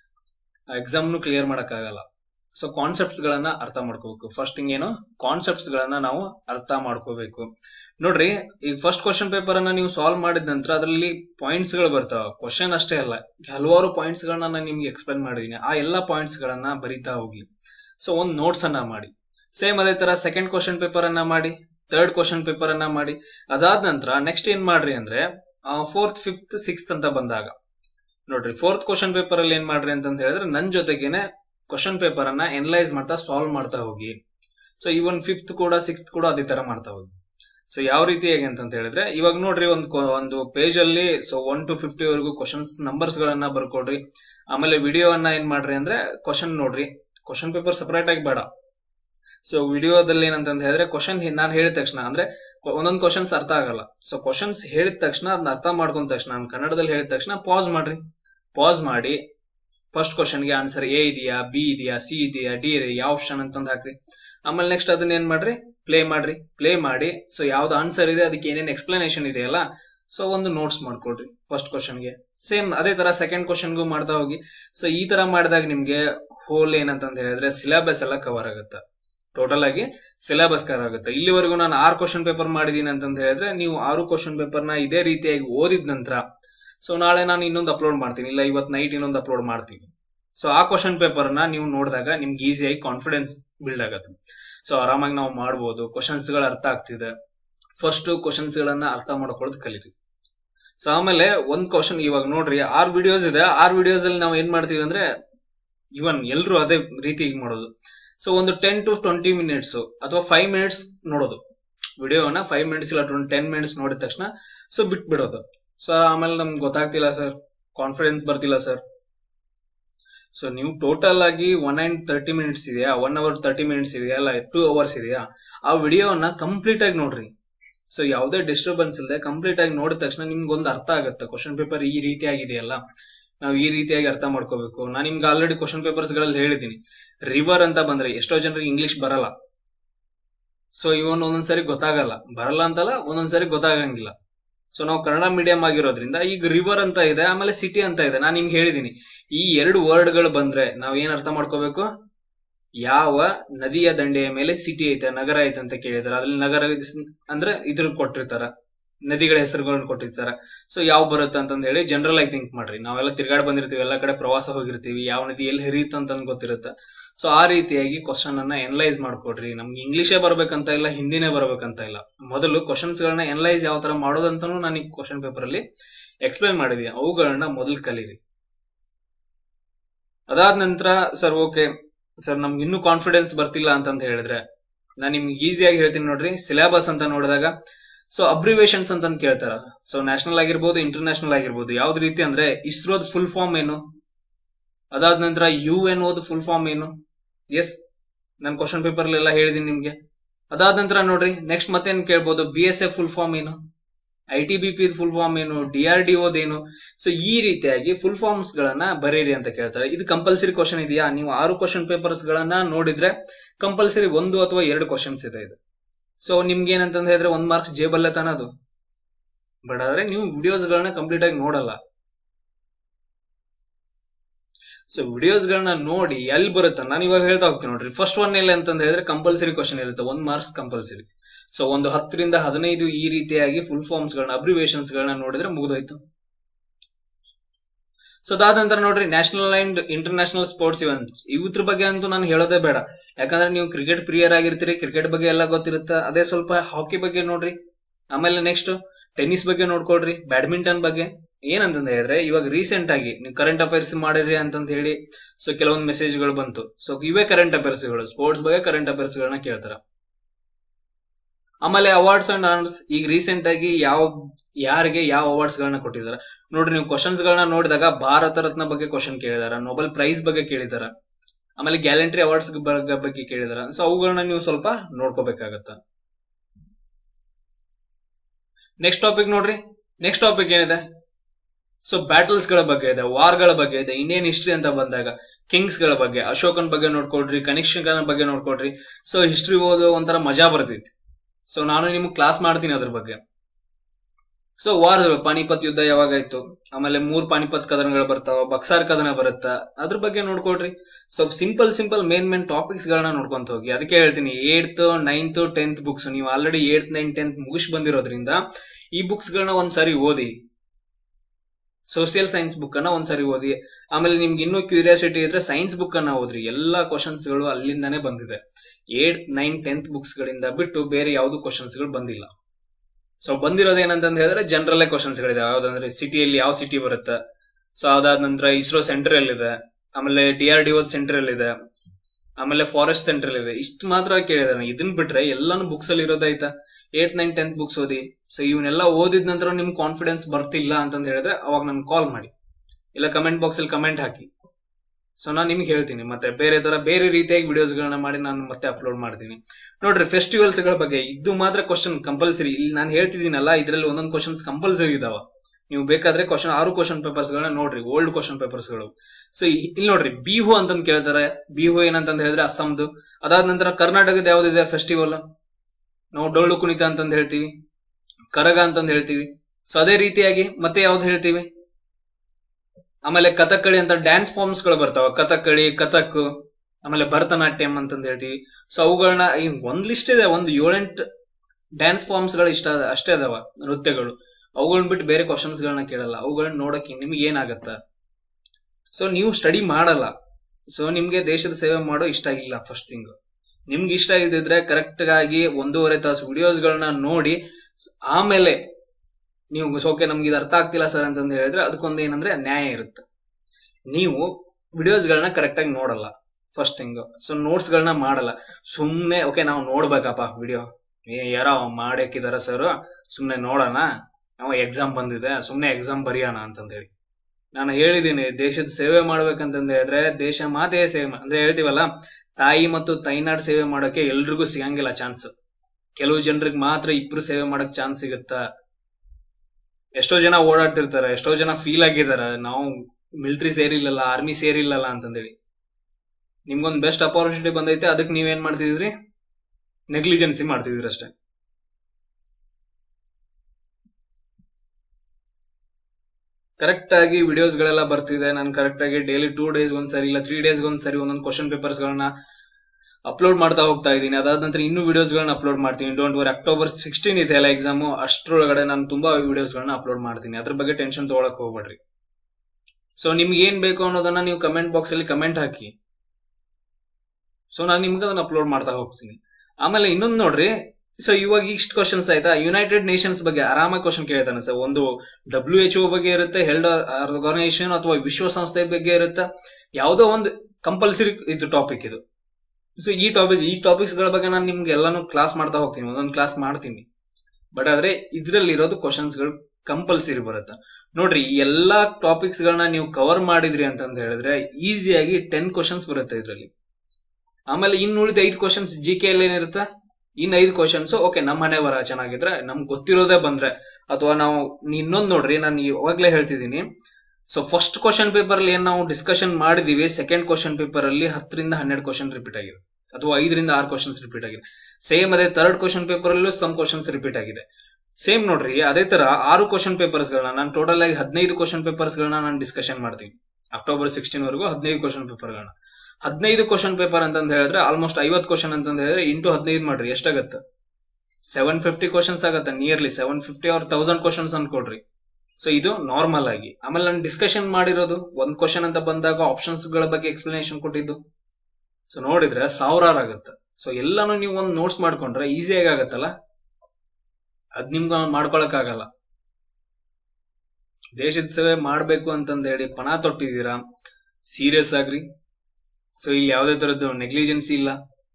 ಎಕ್ಸಾಮ್ನು ಕ್ಲಿಯರ್ ಮಾಡಕ್ಕಾಗಲ್ಲ ಸೊ ಕಾನ್ಸೆಪ್ಟ್ಸ್ ಗಳನ್ನ ಅರ್ಥ ಮಾಡ್ಕೋಬೇಕು ಫಸ್ಟ್ ಥಿಂಗ್ ಏನು ಕಾನ್ಸೆಪ್ಟ್ಸ್ ಗಳನ್ನ ನಾವು ಅರ್ಥ ಮಾಡ್ಕೋಬೇಕು ನೋಡ್ರಿ ಈಗ ಫಸ್ಟ್ ಕ್ವಶನ್ ಪೇಪರ್ ಅನ್ನ ನೀವು ಸಾಲ್ವ್ ಮಾಡಿದ ನಂತರ ಅದರಲ್ಲಿ ಪಾಯಿಂಟ್ಸ್ ಗಳು ಬರ್ತಾವ ಕ್ವಶನ್ ಅಷ್ಟೇ ಅಲ್ಲ ಹಲವಾರು ಪಾಯಿಂಟ್ಸ್ ಗಳನ್ನ ನಾನು ನಿಮ್ಗೆ ಎಕ್ಸ್ಪ್ಲೇನ್ ಮಾಡಿದೀನಿ ಆ ಎಲ್ಲಾ ಪಾಯಿಂಟ್ಸ್ ಗಳನ್ನ ಬರಿತಾ ಹೋಗಿ ಸೊ ಒಂದ್ ನೋಟ್ಸ್ ಅನ್ನ ಮಾಡಿ ಸೇಮ್ ಅದೇ ತರ ಸೆಕೆಂಡ್ ಕ್ವಶನ್ ಪೇಪರ್ ಅನ್ನ ಮಾಡಿ ಥರ್ಡ್ ಕ್ವಶನ್ ಪೇಪರ್ ಅನ್ನ ಮಾಡಿ ಅದಾದ ನಂತರ ನೆಕ್ಸ್ಟ್ ಏನ್ ಮಾಡ್ರಿ ಅಂದ್ರೆ ಫೋರ್ತ್ ಫಿಫ್ತ್ ಸಿಕ್ಸ್ತ್ ಅಂತ ಬಂದಾಗ ನೋಡ್ರಿ ಫೋರ್ತ್ ಕ್ವಶನ್ ಪೇಪರ್ ಅಲ್ಲಿ ಏನ್ ಮಾಡ್ರಿ ಅಂತ ಹೇಳಿದ್ರೆ ನನ್ ಜೊತೆಗೇನೆ ಕ್ವಶನ್ ಪೇಪರ್ ಅನ್ನ ಎನಲೈಸ್ ಮಾಡ್ತಾ ಸಾಲ್ವ್ ಮಾಡ್ತಾ ಹೋಗಿ ಸೊ ಇವನ್ ಫಿಫ್ತ್ ಕೂಡ ಸಿಕ್ಸ್ತ್ ಕೂಡ ಅದೇ ತರ ಮಾಡ್ತಾ ಹೋಗಿ ಸೊ ಯಾವ ರೀತಿ ಹೇಗೆ ಅಂತ ಹೇಳಿದ್ರೆ ಇವಾಗ ನೋಡ್ರಿ ಒಂದು ಒಂದು ಪೇಜ್ ಅಲ್ಲಿ ಸೊ ಒನ್ ಟು ಫಿಫ್ಟಿ ವರೆಗೂ ಕ್ವಶನ್ಸ್ ನಂಬರ್ಸ್ ಗಳನ್ನ ಬರ್ಕೊಡ್ರಿ ಆಮೇಲೆ ವಿಡಿಯೋ ಅನ್ನ ಏನ್ ಮಾಡ್ರಿ ಅಂದ್ರೆ ಕ್ವಶನ್ ನೋಡ್ರಿ ಕ್ವಶನ್ ಪೇಪರ್ ಸಪರೇಟ್ ಆಗಿ ಬೇಡ ಸೊ ವಿಡಿಯೋದಲ್ಲಿ ಏನಂತ ಹೇಳಿದ್ರೆ ಕ್ವಶನ್ ನಾನು ಹೇಳಿದ ತಕ್ಷಣ ಅಂದ್ರೆ ಒಂದೊಂದು ಕ್ವಶನ್ಸ್ ಅರ್ಥ ಆಗಲ್ಲ ಸೊ ಕ್ವಶನ್ಸ್ ಹೇಳಿದ ತಕ್ಷಣ ಅದನ್ನ ಅರ್ಥ ಮಾಡ್ಕೊಂಡ ತಕ್ಷಣ ನಾನು ಕನ್ನಡದಲ್ಲಿ ಹೇಳಿದ ತಕ್ಷಣ ಪಾಸ್ ಮಾಡ್ರಿ ಪಾಸ್ ಮಾಡಿ ಫಸ್ಟ್ ಕ್ವಶನ್ಗೆ ಆನ್ಸರ್ ಎ ಇದೆಯಾ ಬಿ ಇದೆಯಾ ಸಿ ಇದೆಯಾ ಡಿ ಇದೆಯಾ ಯಾವ ಆಪ್ಷನ್ ಅಂತಂದು ಹಾಕ್ರಿ ಆಮೇಲೆ ನೆಕ್ಸ್ಟ್ ಅದನ್ನ ಏನ್ ಮಾಡ್ರಿ ಪ್ಲೇ ಮಾಡ್ರಿ ಪ್ಲೇ ಮಾಡಿ ಸೊ ಯಾವ್ದು ಆನ್ಸರ್ ಇದೆ ಅದಕ್ಕೆ ಏನೇನು ಎಕ್ಸ್ಪ್ಲನೇಷನ್ ಇದೆಯಲ್ಲ ಸೊ ಒಂದು ನೋಟ್ಸ್ ಮಾಡ್ಕೊಡ್ರಿ ಫಸ್ಟ್ ಕ್ವಶನ್ಗೆ ಸೇಮ್ ಅದೇ ತರ ಸೆಕೆಂಡ್ ಕ್ವಶನ್ಗೂ ಮಾಡ್ತಾ ಹೋಗಿ ಸೊ ಈ ತರ ಮಾಡಿದಾಗ ನಿಮ್ಗೆ ಹೋಲ್ ಏನಂತ ಹೇಳಿದ್ರೆ ಸಿಲೆಬಸ್ ಎಲ್ಲ ಕವರ್ ಆಗುತ್ತೆ ಟೋಟಲ್ ಆಗಿ ಸಿಲೆಬಸ್ ಕವರ್ ಆಗುತ್ತೆ ಇಲ್ಲಿವರೆಗೂ ನಾನು ಆರು ಕ್ವಶನ್ ಪೇಪರ್ ಮಾಡಿದೀನಿ ಅಂತ ಹೇಳಿದ್ರೆ ನೀವು ಆರು ಕ್ವಶನ್ ಪೇಪರ್ ನ ಇದೇ ರೀತಿಯಾಗಿ ಓದಿದ ನಂತರ ಸೊ ನಾಳೆ ನಾನು ಇನ್ನೊಂದು ಅಪ್ಲೋಡ್ ಮಾಡ್ತೀನಿ ಇಲ್ಲ ಇವತ್ತು ನೈಟ್ ಇನ್ನೊಂದು ಅಪ್ಲೋಡ್ ಮಾಡ್ತೀನಿ ಸೊ ಆ ಕ್ವಶನ್ ಪೇಪರ್ ನ ನೀವು ನೋಡಿದಾಗ ನಿಮ್ಗೆ ಈಸಿಯಾಗಿ ಕಾನ್ಫಿಡೆನ್ಸ್ ಬಿಲ್ಡ್ ಆಗುತ್ತೆ ಸೊ ಆರಾಮಾಗಿ ನಾವು ಮಾಡ್ಬೋದು ಕ್ವಶನ್ಸ್ ಗಳು ಅರ್ಥ ಆಗ್ತಿದೆ ಫಸ್ಟ್ ಕ್ವಶನ್ಸ್ ಗಳನ್ನ ಅರ್ಥ ಮಾಡ್ಕೊಳ್ಳೋದು ಕಲೀರಿ ಸೊ ಆಮೇಲೆ ಒಂದ್ ಕ್ವಶನ್ ಇವಾಗ ನೋಡ್ರಿ ಆರ್ ವಿಡಿಯೋಸ್ ಇದೆ ಆರ್ ವಿಡಿಯೋಸ್ ಅಲ್ಲಿ ನಾವು ಏನ್ ಮಾಡ್ತೀವಿ ಅಂದ್ರೆ ಇವನ್ ಎಲ್ರು ಅದೇ ರೀತಿ ಮಾಡೋದು ಸೊ ಒಂದು ಟೆನ್ ಟು ಟ್ವೆಂಟಿ ಮಿನಿಟ್ಸ್ ಅಥವಾ ಫೈವ್ ಮಿನಿಟ್ಸ್ ನೋಡೋದು ವಿಡಿಯೋನ ಫೈವ್ ಮಿನಿಟ್ಸ್ ಇಲ್ಲ ಟೆನ್ ಮಿನಿಟ್ಸ್ ನೋಡಿದ ತಕ್ಷಣ ಸೊ ಬಿಟ್ಬಿಡೋದು ಸರ್ ಆಮೇಲೆ ನಮ್ಗೆ ಗೊತ್ತಾಗ್ತಿಲ್ಲ ಸರ್ ಕಾನ್ಫಿಡೆನ್ಸ್ ಬರ್ತಿಲ್ಲ ಸರ್ ಸೊ ನೀವು ಟೋಟಲ್ ಆಗಿ ಒನ್ ಅಂಡ್ ತರ್ಟಿ ಮಿನಿಟ್ಸ್ ಇದೆಯಾ ಒನ್ ಅವರ್ ತರ್ಟಿ ಮಿನಿಟ್ಸ್ ಇದೆಯಾ ಅಲ್ಲ ಟೂ ಅವರ್ಸ್ ಇದೆಯಾ ಆ ವಿಡಿಯೋನ ಕಂಪ್ಲೀಟ್ ಆಗಿ ನೋಡ್ರಿ ಸೊ ಯಾವುದೇ ಡಿಸ್ಟರ್ಬೆನ್ಸ್ ಇಲ್ಲದೆ ಕಂಪ್ಲೀಟ್ ಆಗಿ ನೋಡಿದ ತಕ್ಷಣ ನಿಮ್ಗೆ ಒಂದು ಅರ್ಥ ಆಗುತ್ತೆ ಕ್ವಶನ್ ಪೇಪರ್ ಈ ರೀತಿಯಾಗಿದೆಯಲ್ಲ ನಾವು ಈ ರೀತಿಯಾಗಿ ಅರ್ಥ ಮಾಡ್ಕೋಬೇಕು ನಾನು ನಿಮ್ಗೆ ಆಲ್ರೆಡಿ ಕ್ವಶನ್ ಪೇಪರ್ಸ್ ಗಳಲ್ಲಿ ಹೇಳಿದ್ದೀನಿ ರಿವರ್ ಅಂತ ಬಂದ್ರೆ ಎಷ್ಟೋ ಜನರಿಗೆ ಇಂಗ್ಲಿಷ್ ಬರಲ್ಲ ಸೊ ಇವನ್ ಒಂದೊಂದ್ಸರಿ ಗೊತ್ತಾಗಲ್ಲ ಬರಲ್ಲ ಅಂತಲ್ಲ ಒಂದೊಂದ್ಸರಿ ಗೊತ್ತಾಗಂಗಿಲ್ಲ ಸೊ ನಾವು ಕನ್ನಡ ಮೀಡಿಯಂ ಆಗಿರೋದ್ರಿಂದ ಈಗ ರಿವರ್ ಅಂತ ಇದೆ ಆಮೇಲೆ ಸಿಟಿ ಅಂತ ಇದೆ ನಾನು ನಿಮ್ಗೆ ಹೇಳಿದೀನಿ ಈ ಎರಡು ವರ್ಡ್ ಗಳು ಬಂದ್ರೆ ನಾವ್ ಏನ್ ಅರ್ಥ ಮಾಡ್ಕೋಬೇಕು ಯಾವ ನದಿಯ ದಂಡೆಯ ಮೇಲೆ ಸಿಟಿ ಐತೆ ನಗರ ಐತೆ ಅಂತ ಕೇಳಿದಾರೆ ಅದ್ರಲ್ಲಿ ನಗರ ಅಂದ್ರೆ ಇದ್ರ ಕೊಟ್ಟಿರ್ತಾರ ನದಿಗಳ ಹೆಸರುಗಳನ್ನ ಕೊಟ್ಟಿರ್ತಾರ ಸೊ ಯಾವ ಬರುತ್ತೆ ಅಂತಂದ್ ಹೇಳಿ ಜನರಲ್ ಆಗಿ ಥಿಂಕ್ ಮಾಡ್ರಿ ನಾವೆಲ್ಲ ತಿರ್ಗಾಡ್ ಬಂದಿರ್ತೀವಿ ಎಲ್ಲ ಕಡೆ ಪ್ರವಾಸ ಹೋಗಿರ್ತೀವಿ ಯಾವ ನದಿ ಎಲ್ಲಿ ಹರಿಯುತ್ತೆ ಅಂತ ಗೊತ್ತಿರುತ್ತೆ ಸೊ ಆ ರೀತಿಯಾಗಿ ಕ್ವಶನ್ ಅನ್ನ ಎನಲೈಸ್ ಮಾಡ್ಕೊಡ್ರಿ ನಮ್ಗೆ ಇಂಗ್ಲಿಷೇ ಬರ್ಬೇಕಂತ ಇಲ್ಲ ಹಿಂದಿನೇ ಬರ್ಬೇಕಂತ ಇಲ್ಲ ಮೊದಲು ಕ್ವಶನ್ಸ್ ಗಳನ್ನ ಎನಲೈಸ್ ಯಾವ ತರ ಮಾಡೋದಂತಾನು ನಾನು ಈ ಕ್ವಶನ್ ಪೇಪರ್ ಅಲ್ಲಿ ಎಕ್ಸ್ಪ್ಲೈನ್ ಮಾಡಿದೀನಿ ಅವುಗಳನ್ನ ಮೊದಲು ಕಲೀರಿ ಅದಾದ ನಂತರ ಸರ್ ಓಕೆ ಸರ್ ನಮ್ಗೆ ಇನ್ನೂ ಕಾನ್ಫಿಡೆನ್ಸ್ ಬರ್ತಿಲ್ಲ ಅಂತಂತ ಹೇಳಿದ್ರೆ ನಾನು ನಿಮ್ಗೆ ಈಸಿಯಾಗಿ ಹೇಳ್ತೀನಿ ನೋಡ್ರಿ ಸಿಲೆಬಸ್ ಅಂತ ನೋಡಿದಾಗ ಸೊ ಅಬ್ರಿವೇಷನ್ಸ್ ಅಂತ ಕೇಳ್ತಾರ ಸೊ ನ್ಯಾಷನಲ್ ಆಗಿರ್ಬೋದು ಇಂಟರ್ನ್ಯಾಷನಲ್ ಆಗಿರ್ಬೋದು ಯಾವ್ದು ರೀತಿ ಅಂದ್ರೆ ಇಸ್ರೋದ್ ಫುಲ್ ಫಾರ್ಮ್ ಏನು ಅದಾದ ನಂತರ ಯು ಎನ್ ಓದ್ ಫುಲ್ ಫಾರ್ಮ್ ಏನು ಎಸ್ ನಾನು ಕ್ವಶನ್ ಪೇಪರ್ ಎಲ್ಲ ಹೇಳಿದೀನಿ ನಿಮ್ಗೆ ಅದಾದ ನಂತರ ನೋಡ್ರಿ ನೆಕ್ಸ್ಟ್ ಮತ್ತೇನ್ ಕೇಳ್ಬೋದು B S F full form ಏನು I T B P full form ಏನು ಡಿ ಆರ್ ಡಿ ಓದೇನು ಸೊ ಈ ರೀತಿಯಾಗಿ ಫುಲ್ ಫಾರ್ಮ್ಸ್ ಗಳನ್ನ ಬರೀರಿ ಅಂತ ಕೇಳ್ತಾರೆ ಇದು ಕಂಪಲ್ಸರಿ ಕ್ವಶನ್ ಇದೆಯಾ ನೀವು ಆರು ಕ್ವಶನ್ ಪೇಪರ್ಸ್ ಗಳನ್ನ ನೋಡಿದ್ರೆ ಕಂಪಲ್ಸರಿ ಒಂದು ಅಥವಾ ಎರಡು ಕ್ವಶನ್ಸ್ ಇದೆ ಇದು ಸೊ ನಿಮ್ಗೆ ಏನಂತ ಹೇಳಿದ್ರೆ ಒಂದ್ ಮಾರ್ಕ್ಸ್ ಜೇಬಲ್ಲೇ ತಾನದು ಬಟ್ ಆದ್ರೆ ನೀವು ವಿಡಿಯೋಸ್ ಗಳನ್ನ ಕಂಪ್ಲೀಟ್ ಆಗಿ ನೋಡಲ್ಲ ಸೊ ವಿಡಿಯೋಸ್ ಗಳನ್ನ ನೋಡಿ ಎಲ್ಲಿ ಬರುತ್ತೆ ನಾನು ಇವಾಗ ಹೇಳ್ತಾ ಹೋಗ್ತೀನಿ ನೋಡ್ರಿ ಫಸ್ಟ್ ಒನ್ ಇಲ್ಲ ಅಂತ ಹೇಳಿದ್ರೆ ಕಂಪಲ್ಸರಿ ಕ್ವಶನ್ ಇರುತ್ತೆ ಒಂದ್ ಮಾರ್ಕ್ಸ್ ಕಂಪಲ್ಸರಿ ಸೊ ಒಂದು ಹತ್ತರಿಂದ ಹದಿನೈದು ಈ ರೀತಿಯಾಗಿ ಫುಲ್ ಫಾರ್ಮ್ಸ್ ಗಳನ್ನ ಅಬ್ರಿವೇಷನ್ಸ್ ಗಳನ್ನ ನೋಡಿದ್ರೆ ಮುಗಿದೋಯ್ತು ಸೊ ಅದಾದ ನಂತರ ನೋಡ್ರಿ national and international sports events ಇವ್ರ ಬಗ್ಗೆ ಅಂತೂ ನಾನು ಹೇಳೋದೇ ಬೇಡ ಯಾಕಂದ್ರೆ ನೀವು ಕ್ರಿಕೆಟ್ ಪ್ರಿಯರ್ ಆಗಿರ್ತೀರಿ ಕ್ರಿಕೆಟ್ ಬಗ್ಗೆ ಎಲ್ಲ ಗೊತ್ತಿರುತ್ತೆ ಅದೇ ಸ್ವಲ್ಪ ಹಾಕಿ ಬಗ್ಗೆ ನೋಡ್ರಿ ಆಮೇಲೆ ನೆಕ್ಸ್ಟ್ ಟೆನ್ನಿಸ್ ಬಗ್ಗೆ ನೋಡ್ಕೊಳ್ರಿ ಬ್ಯಾಡ್ಮಿಂಟನ್ ಬಗ್ಗೆ ಏನಂತಂದ ಹೇಳಿದ್ರೆ ಇವಾಗ ರೀಸೆಂಟ್ ಆಗಿ ನೀವು ಕರೆಂಟ್ ಅಫೇರ್ಸ್ ಮಾಡಿರಿ ಅಂತಂತ ಹೇಳಿ ಸೊ ಕೆಲವೊಂದು ಮೆಸೇಜ್ಗಳು ಬಂತು ಸೊ ಇವೇ ಕರೆಂಟ್ ಅಫೇರ್ಸ್ಗಳು ಸ್ಪೋರ್ಟ್ಸ್ ಬಗ್ಗೆ ಕರೆಂಟ್ ಅಫೇರ್ಸ್ ಗಳನ್ನ ಕೇಳ್ತಾರ ಆಮೇಲೆ ಅವಾರ್ಡ್ಸ್ ಅಂಡ್ ಆನರ್ಸ್ ಈಗ ರೀಸೆಂಟ್ ಆಗಿ ಯಾವ ಯಾರಿಗೆ ಯಾವ ಅವಾರ್ಡ್ಸ್ ಗಳನ್ನ ಕೊಟ್ಟಿದ್ದಾರೆ ನೋಡ್ರಿ ನೀವು ಕ್ವಶನ್ಸ್ ಗಳನ್ನ ನೋಡಿದಾಗ ಭಾರತ ರತ್ನ ಬಗ್ಗೆ ಕ್ವಶನ್ ಕೇಳಿದಾರ ನೊಬೆಲ್ ಪ್ರೈಸ್ ಬಗ್ಗೆ ಕೇಳಿದಾರ ಆಮೇಲೆ ಗ್ಯಾಲೆಂಟ್ರಿ ಅವಾರ್ಡ್ಸ್ ಬಗ್ಗೆ ಕೇಳಿದಾರ ಸೊ ಅವುಗಳನ್ನ ನೀವು ಸ್ವಲ್ಪ ನೋಡ್ಕೋಬೇಕಾಗತ್ತ ನೆಕ್ಸ್ಟ್ ಟಾಪಿಕ್ ನೋಡ್ರಿ ನೆಕ್ಸ್ಟ್ ಟಾಪಿಕ್ ಏನಿದೆ ಸೊ ಬ್ಯಾಟಲ್ಸ್ ಗಳ ಬಗ್ಗೆ ಇದೆ ವಾರ್ ಗಳ ಬಗ್ಗೆ ಇದೆ ಇಂಡಿಯನ್ ಹಿಸ್ಟ್ರಿ ಅಂತ ಬಂದಾಗ ಕಿಂಗ್ಸ್ ಗಳ ಬಗ್ಗೆ ಅಶೋಕನ್ ಬಗ್ಗೆ ನೋಡ್ಕೊಡ್ರಿ ಕನಿಷ್ಕನ ಬಗ್ಗೆ ನೋಡ್ಕೊಡ್ರಿ ಸೊ ಹಿಸ್ಟ್ರಿ ಓದೋ ಒಂಥರ ಮಜಾ ಬರ್ತೈತಿ ಸೊ ನಾನು ನಿಮ್ಗೆ ಕ್ಲಾಸ್ ಮಾಡ್ತೀನಿ ಅದ್ರ ಬಗ್ಗೆ ಸೊ ವಾರ್ ಪಾನಿಪತ್ ಯುದ್ಧ ಯಾವಾಗಾಯ್ತು ಆಮೇಲೆ ಮೂರ್ ಪಾನಿಪತ್ ಕದನಗಳು ಬರ್ತಾವ ಬಕ್ಸಾರ್ ಕದನ ಬರುತ್ತಾ ಅದ್ರ ಬಗ್ಗೆ ನೋಡ್ಕೊಡ್ರಿ so simple simple main main topics ಗಳನ್ನ ನೋಡ್ಕೊಂತ ಹೋಗಿ ಅದಕ್ಕೆ ಹೇಳ್ತೀನಿ ಏಟ್ ನೈನ್ತ್ ಟೆಂತ್ ಬುಕ್ಸ್ ನೀವು ಆಲ್ರೆಡಿ ಏಟ್ ನೈನ್ ಟೆಂತ್ ಮುಗಿಸ್ ಬಂದಿರೋದ್ರಿಂದ ಈ ಬುಕ್ಸ್ ಗಳನ್ನ ಒಂದ್ಸರಿ ಓದಿ ಸೋಷಿಯಲ್ ಸೈನ್ಸ್ ಬುಕ್ ಅನ್ನ ಒಂದ್ಸರಿ ಓದಿ ಆಮೇಲೆ ನಿಮ್ಗೆ ಇನ್ನೂ ಕ್ಯೂರಿಯಾಸಿಟಿ ಇದ್ರೆ ಸೈನ್ಸ್ ಬುಕ್ ಅನ್ನ ಓದ್ರಿ ಎಲ್ಲಾ ಕ್ವಶನ್ಸ್ ಗಳು ಅಲ್ಲಿಂದಾನೇ ಬಂದಿದೆ ಏಟ್ ನೈನ್ ಟೆಂತ್ ಬುಕ್ಸ್ ಗಳಿಂದ ಬಿಟ್ಟು ಬೇರೆ ಯಾವ್ದು ಕ್ವಶನ್ಸ್ ಗಳು ಬಂದಿಲ್ಲ ಸೊ ಬಂದಿರೋದು ಏನಂತಂದ್ ಹೇಳಿದ್ರೆ ಜನರಲ್ಲೇ ಕ್ವಶನ್ಸ್ ಗಳಿದೆ ಯಾವ್ದಂದ್ರೆ ಸಿಟಿಯಲ್ಲಿ ಯಾವ ಸಿಟಿ ಬರುತ್ತೆ ಸೊ ಅದಾದ ನಂತರ ಇಸ್ರೋ ಸೆಂಟರ್ ಇದೆ ಆಮೇಲೆ ಡಿ ಆರ್ ಡಿ ಸೆಂಟರ್ ಇದೆ ಆಮೇಲೆ ಫಾರೆಸ್ಟ್ ಸೆಂಟರ್ ಇದೆ ಇಷ್ಟು ಮಾತ್ರ ಕೇಳಿದಾರೆ ಇದನ್ ಬಿಟ್ರೆ ಎಲ್ಲಾನು ಬುಕ್ಸ್ ಅಲ್ಲಿ ಇರೋದಾಯ್ತಾ ಏಟ್ ನೈನ್ ಟೆಂತ್ ಬುಕ್ಸ್ ಓದಿ ಸೊ ಇವನ್ನೆಲ್ಲ ಓದಿದ ನಂತರ ನಿಮ್ ಕಾನ್ಫಿಡೆನ್ಸ್ ಬರ್ತಿಲ್ಲ ಅಂತಂದ್ ಹೇಳಿದ್ರೆ ಅವಾಗ ನನ್ ಕಾಲ್ ಮಾಡಿ ಇಲ್ಲ ಕಮೆಂಟ್ ಬಾಕ್ಸ್ ಅಲ್ಲಿ ಕಮೆಂಟ್ ಹಾಕಿ ಸೊ ನಾನು ನಿಮ್ಗೆ ಹೇಳ್ತೀನಿ ಮತ್ತೆ ಬೇರೆ ತರ ಬೇರೆ ರೀತಿಯಾಗಿ ವಿಡಿಯೋಸ್ ಗಳನ್ನ ಮಾಡಿ ನಾನು ಮತ್ತೆ ಅಪ್ಲೋಡ್ ಮಾಡ್ತೀನಿ ನೋಡ್ರಿ ಫೆಸ್ಟಿವಲ್ಸ್ ಗಳ ಬಗ್ಗೆ ಇದು ಮಾತ್ರ ಕ್ವಶನ್ ಕಂಪಲ್ಸರಿ ಇಲ್ಲಿ ನಾನು ಹೇಳ್ತಿದ್ದೀನಲ್ಲ ಇದ್ರಲ್ಲಿ ಒಂದೊಂದು ಕ್ವಶನ್ಸ್ ಕಂಪಲ್ಸರಿ ಇದಾವ ನೀವು ಬೇಕಾದ್ರೆ ಕ್ವಶನ್ ಆರು ಕ್ವಶನ್ ಪೇಪರ್ಸ್ ಗಳನ್ನ ನೋಡ್ರಿ ಓಲ್ಡ್ ಕ್ವಶನ್ ಪೇಪರ್ಸ್ ಗಳು ಸೊ ಇಲ್ಲಿ ನೋಡ್ರಿ ಬಿಹು ಅಂತಂದ್ ಕೇಳ್ತಾರೆ ಬಿಹು ಏನಂತಂದ್ ಹೇಳಿದ್ರೆ ಅಸ್ಸಾಂದು ಅದಾದ ನಂತರ ಕರ್ನಾಟಕದ ಯಾವ್ದಿದೆ ಫೆಸ್ಟಿವಲ್ ನಾವು ಡೊಳ್ಳು ಕುಣಿತ ಅಂತಂದ್ ಹೇಳ್ತೀವಿ ಕರಗ ಅಂತಂದ್ ಹೇಳ್ತೀವಿ ಸೊ ಅದೇ ರೀತಿಯಾಗಿ ಮತ್ತೆ ಯಾವ್ದು ಹೇಳ್ತೀವಿ ಆಮೇಲೆ ಕಥಕ್ಕಳಿ ಅಂತ ಡ್ಯಾನ್ಸ್ ಫಾರ್ಮ್ಸ್ ಗಳು ಬರ್ತಾವ ಕಥಕ್ಕಳಿ ಕಥಕ್ ಆಮೇಲೆ ಭರತನಾಟ್ಯಂ ಅಂತಂದ್ ಹೇಳ್ತೀವಿ ಸೊ ಅವುಗಳನ್ನ ಈ ಒಂದ್ ಲಿಸ್ಟ್ ಇದೆ ಒಂದು ಏಳೆಂಟು ಡ್ಯಾನ್ಸ್ ಫಾರ್ಮ್ಸ್ ಗಳು ಇಷ್ಟ ಅಷ್ಟೇ ಅದಾವ ನೃತ್ಯಗಳು ಅವುಗಳನ್ನ ಬಿಟ್ಟು ಬೇರೆ ಕ್ವಶನ್ಸ್ ಗಳನ್ನ ಕೇಳಲ್ಲ ಅವುಗಳನ್ನ ನೋಡಕ್ಕೆ ನಿಮ್ಗೆ ಏನಾಗತ್ತ ಸೊ ನೀವು ಸ್ಟಡಿ ಮಾಡಲ್ಲ ಸೊ ನಿಮ್ಗೆ ದೇಶದ ಸೇವೆ ಮಾಡೋ ಇಷ್ಟ ಆಗಿಲ್ಲ ಫಸ್ಟ್ ಥಿಂಗ್ ನಿಮ್ಗೆ ಇಷ್ಟ ಇದ್ದಿದ್ರೆ ಕರೆಕ್ಟ್ ಆಗಿ ಒಂದೂವರೆ ತಾಸು ವಿಡಿಯೋಸ್ ಗಳನ್ನ ನೋಡಿ ಆಮೇಲೆ ನೀವು ಓಕೆ ನಮ್ಗೆ ಇದು ಅರ್ಥ ಆಗ್ತಿಲ್ಲ ಸರ್ ಅಂತಂದು ಹೇಳಿದ್ರೆ ಅದಕ್ಕೊಂದು ಏನಂದ್ರೆ ನ್ಯಾಯ ಇರುತ್ತೆ ನೀವು ವಿಡಿಯೋಸ್ ಗಳನ್ನ ಕರೆಕ್ಟ್ ಆಗಿ ನೋಡಲ್ಲ ಫಸ್ಟ್ ಥಿಂಗ್ ಸೊ ನೋಟ್ಸ್ ಗಳನ್ನ ಮಾಡಲ್ಲ ಸುಮ್ನೆ ಓಕೆ ನಾವು ನೋಡ್ಬೇಕಪ್ಪ ವಿಡಿಯೋ ಯಾರೋ ಮಾಡಕ್ಕಿದಾರ ಸರ್ ಸುಮ್ನೆ ನೋಡೋಣ ನಾವು ಎಕ್ಸಾಮ್ ಬಂದಿದೆ ಸುಮ್ನೆ ಎಕ್ಸಾಮ್ ಬರೆಯೋಣ ಅಂತಂದ ಹೇಳಿ ನಾನು ಹೇಳಿದ್ದೀನಿ ದೇಶದ ಸೇವೆ ಮಾಡ್ಬೇಕಂತಂದ ಹೇಳಿದ್ರೆ ದೇಶ ಮಾತೆಯ ಸೇವೆ ಅಂದ್ರೆ ಹೇಳ್ತೀವಲ್ಲ ತಾಯಿ ಮತ್ತು ತಾಯಿನಾಡ್ ಸೇವೆ ಮಾಡೋಕೆ ಎಲ್ರಿಗೂ ಸಿಗಂಗಿಲ್ಲ ಚಾನ್ಸ್ ಕೆಲವು ಜನರಿಗೆ ಮಾತ್ರ ಇಬ್ರು ಸೇವೆ ಮಾಡಕ್ ಚಾನ್ಸ್ ಸಿಗುತ್ತ ಎಷ್ಟೋ ಜನ ಓಡಾಡ್ತಿರ್ತಾರೆ ಎಷ್ಟೋ ಜನ ಫೀಲ್ ಆಗಿದಾರ ನಾವು ಮಿಲಿಟರಿ ಸೇರಿಲ್ಲಲ್ಲ ಆರ್ಮಿ ಸೇರಿಲ್ಲಲ್ಲ ಅಂತಂದೇಳಿ ನಿಮ್ಗೊಂದ್ ಬೆಸ್ಟ್ ಅಪಾರ್ಚುನಿಟಿ ಬಂದೈತೆ ಅದಕ್ಕೆ ನೀವೇನ್ ಮಾಡ್ತಿದ್ರಿ ನೆಗ್ಲಿಜೆನ್ಸಿ ಮಾಡ್ತಿದ್ರಿ ಅಷ್ಟೇ ಕರೆಕ್ಟ್ ಆಗಿ ವಿಡಿಯೋಸ್ ಗಳೆಲ್ಲ ಬರ್ತಿದೆ ನಾನು ಕರೆಕ್ಟ್ ಆಗಿ ಡೈಲಿ ಟೂ ಡೇಸ್ ಒಂದ್ಸರಿ ಇಲ್ಲ ತ್ರೀ ಡೇಸ್ ಒಂದ್ಸರಿ ಒಂದೊಂದು ಕ್ವಶನ್ ಪೇಪರ್ಸ್ ಗಳನ್ನ ಅಪ್ಲೋಡ್ ಮಾಡ್ತಾ ಹೋಗ್ತಾ ಇದ್ದೀನಿ ಅದಾದ ನಂತರ ಇನ್ನೂ ವಿಡಿಯೋಸ್ ಗಳನ್ನ ಅಪ್ಲೋಡ್ ಮಾಡ್ತೀನಿ ಡೋಂಟ್ ವರ್ ಅಕ್ಟೋಬರ್ ಸಿಕ್ಸ್ಟೀನ್ ಇದೆ ಅಲ್ಲ ಎಕ್ಸಾಮು ಅಷ್ಟರೊಳಗಡೆ ನಾನು ತುಂಬಾ ವಿಡಿಯೋಸ್ ಗಳನ್ನ ಅಪ್ಲೋಡ್ ಮಾಡ್ತೀನಿ ಅದ್ರ ಬಗ್ಗೆ ಟೆನ್ಷನ್ ತಗೊಳಕ್ ಹೋಗ್ಬೇಡ್ರಿ ಸೊ ನಿಮ್ಗೆ ಏನ್ ಬೇಕು ಅನ್ನೋದನ್ನ ನೀವು ಕಮೆಂಟ್ ಬಾಕ್ಸ್ ಅಲ್ಲಿ ಕಮೆಂಟ್ ಹಾಕಿ ಸೊ ನಾನು ನಿಮ್ಗೆ ಅದನ್ನ ಅಪ್ಲೋಡ್ ಮಾಡ್ತಾ ಹೋಗ್ತೀನಿ ಆಮೇಲೆ ಇನ್ನೊಂದು ನೋಡ್ರಿ ಸೊ ಇವಾಗ ಇಷ್ಟು ಕ್ವಶನ್ಸ್ ಆಯ್ತಾ ಯುನೈಟೆಡ್ ನೇಷನ್ಸ್ ಬಗ್ಗೆ ಆರಾಮಾಗಿ ಕ್ವಶನ್ ಕೇಳ್ತಾನೆ ಸರ್ ಒಂದು ಡಬ್ಲ್ಯೂ ಎಚ್ ಒ ಬಗ್ಗೆ ಇರುತ್ತೆ ಹೆಲ್ಡ್ ಆರ್ಗನೈಸೇಷನ್ ಅಥವಾ ವಿಶ್ವಸಂಸ್ಥೆ ಬಗ್ಗೆ ಇರುತ್ತೆ ಯಾವುದೋ ಒಂದು ಕಂಪಲ್ಸರಿ ಇದು ಟಾಪಿಕ್ ಇದು ಸೊ ಈ ಟಾಪಿಕ್ ಈ ಟಾಪಿಕ್ಸ್ ಗಳ ಬಗ್ಗೆ ನಾನು ನಿಮ್ಗೆ ಎಲ್ಲಾನು ಕ್ಲಾಸ್ ಮಾಡ್ತಾ ಹೋಗ್ತೀನಿ ಒಂದೊಂದು ಕ್ಲಾಸ್ ಮಾಡ್ತೀನಿ ಬಟ್ ಆದ್ರೆ ಇದ್ರಲ್ಲಿ ಇರೋದು ಕ್ವಶನ್ಸ್ ಗಳು ಕಂಪಲ್ಸರಿ ಬರುತ್ತೆ ನೋಡ್ರಿ ಈ ಎಲ್ಲಾ ಟಾಪಿಕ್ಸ್ ಗಳನ್ನ ನೀವು ಕವರ್ ಮಾಡಿದ್ರಿ ಅಂತಂದ ಹೇಳಿದ್ರೆ ಈಸಿಯಾಗಿ ಟೆನ್ ಕ್ವಶನ್ಸ್ ಬರುತ್ತೆ ಇದ್ರಲ್ಲಿ ಆಮೇಲೆ ಇನ್ನು ಉಳಿದ ಐದು ಕ್ವಶನ್ಸ್ ಜಿ ಕೆ ಅಲ್ಲಿ ಏನಿರುತ್ತೆ ಇನ್ ಐದು ಕ್ವಶನ್ಸ್ ಓಕೆ ನಮ್ಮ ಮನೆ ಬರ ಚೆನ್ನಾಗಿದ್ರೆ ನಮ್ಗೆ ಗೊತ್ತಿರೋದೇ ಬಂದ್ರೆ ಅಥವಾ ನಾವು ಇನ್ನೊಂದು ನೋಡ್ರಿ ನಾನು ಇವಾಗ್ಲೇ ಹೇಳ್ತಿದ್ದೀನಿ ಸೊ ಫಸ್ಟ್ ಕ್ವಶನ್ ಪೇಪರ್ ಅಲ್ಲಿ ಏನ್ ನಾವು ಡಿಸ್ಕಷನ್ ಮಾಡಿದೀವಿ ಸೆಕೆಂಡ್ ಕ್ವಶನ್ ಪೇಪರ್ ಅಲ್ಲಿ ಹತ್ತರಿಂದ ಹನ್ನೆರಡು ಕ್ವಶನ್ ರಿಪೀಟ್ ಆಗಿದೆ ಅಥವಾ ಐದರಿಂದ ಆರು ಕ್ವಶನ್ಸ್ ರಿಪೀಟ್ ಆಗಿದೆ ಸೇಮ್ ಅದೇ ಥರ್ಡ್ ಕ್ವಶನ್ ಪೇಪರ್ ಅಲ್ಲೂ ಸಮ್ ಕ್ವಶನ್ಸ್ ರಿಪೀಟ್ ಆಗಿದೆ ಸೇಮ್ ನೋಡ್ರಿ ಅದೇ ತರ ಆರು ಕ್ವಶನ್ ಪೇಪರ್ಸ್ ಗಳನ್ನ ನಾನು ಟೋಟಲ್ ಆಗಿ ಹದಿನೈದು ಕ್ವಶನ್ ಪೇಪರ್ಸ್ ಗಳನ್ನ ನಾನು ಡಿಸ್ಕಷನ್ ಮಾಡ್ತೀನಿ ಅಕ್ಟೋಬರ್ ಸಿಕ್ಸ್ಟೀನ್ ವರೆಗೂ ಹದಿನೈದು ಕ್ವಶನ್ ಪೇಪರ್ ಗಳನ್ನ ಹದಿನೈದು ಕ್ವಶನ್ ಪೇಪರ್ ಅಂತಂದ ಹೇಳಿದ್ರೆ ಆಲ್ಮೋಸ್ಟ್ ಐವತ್ ಕ್ವಶನ್ ಅಂತಂದ ಹೇಳಿದ್ರೆ ಇಂಟು ಹದಿನೈದು ಮಾಡ್ರಿ ಎಷ್ಟಾಗತ್ತೆ ಸೆವೆನ್ ಫಿಫ್ಟಿ ಕ್ವಶನ್ಸ್ ಆಗತ್ತೆ ನಿಯರ್ಲಿ ಸೆವೆನ್ ಫಿಫ್ಟಿ ಅವ್ರ ತೌಸಂಡ್ ಕ್ವಶನ್ಸ್ ಅನ್ಕೊಡ್ರಿ ಸೊ ಇದು ನಾರ್ಮಲ್ ಆಗಿ ಆಮೇಲೆ ನಾನು ಡಿಸ್ಕಷನ್ ಮಾಡಿರೋದು ಒಂದ್ ಕ್ವಶನ್ ಅಂತ ಬಂದಾಗ ಆಪ್ಷನ್ಸ್ ಗಳ ಬಗ್ಗೆ ಎಕ್ಸ್ಪ್ಲನೇಷನ್ ಕೊಟ್ಟಿದ್ದು ಸೊ ನೋಡಿದ್ರೆ ಸಾವಿರಾರು ಆಗುತ್ತೆ ಸೊ ಎಲ್ಲಾನು ನೀವು ಒಂದು ನೋಟ್ಸ್ ಮಾಡ್ಕೊಂಡ್ರೆ ಈಸಿಯಾಗಿ ಆಗತ್ತಲ್ಲ ಅದ್ ನಿಮ್ಗೆ ಮಾಡ್ಕೊಳಕ್ ಆಗಲ್ಲ ದೇಶದ ಸೇವೆ ಮಾಡ್ಬೇಕು ಅಂತಂದ ಹೇಳಿ ಪಣ ತೊಟ್ಟಿದ್ದೀರಾ ಸೀರಿಯಸ್ ಆಗ್ರಿ ಸೊ ಇಲ್ಲಿ ಯಾವುದೇ ತರದ್ದು ನೆಗ್ಲಿಜೆನ್ಸಿ ಇಲ್ಲ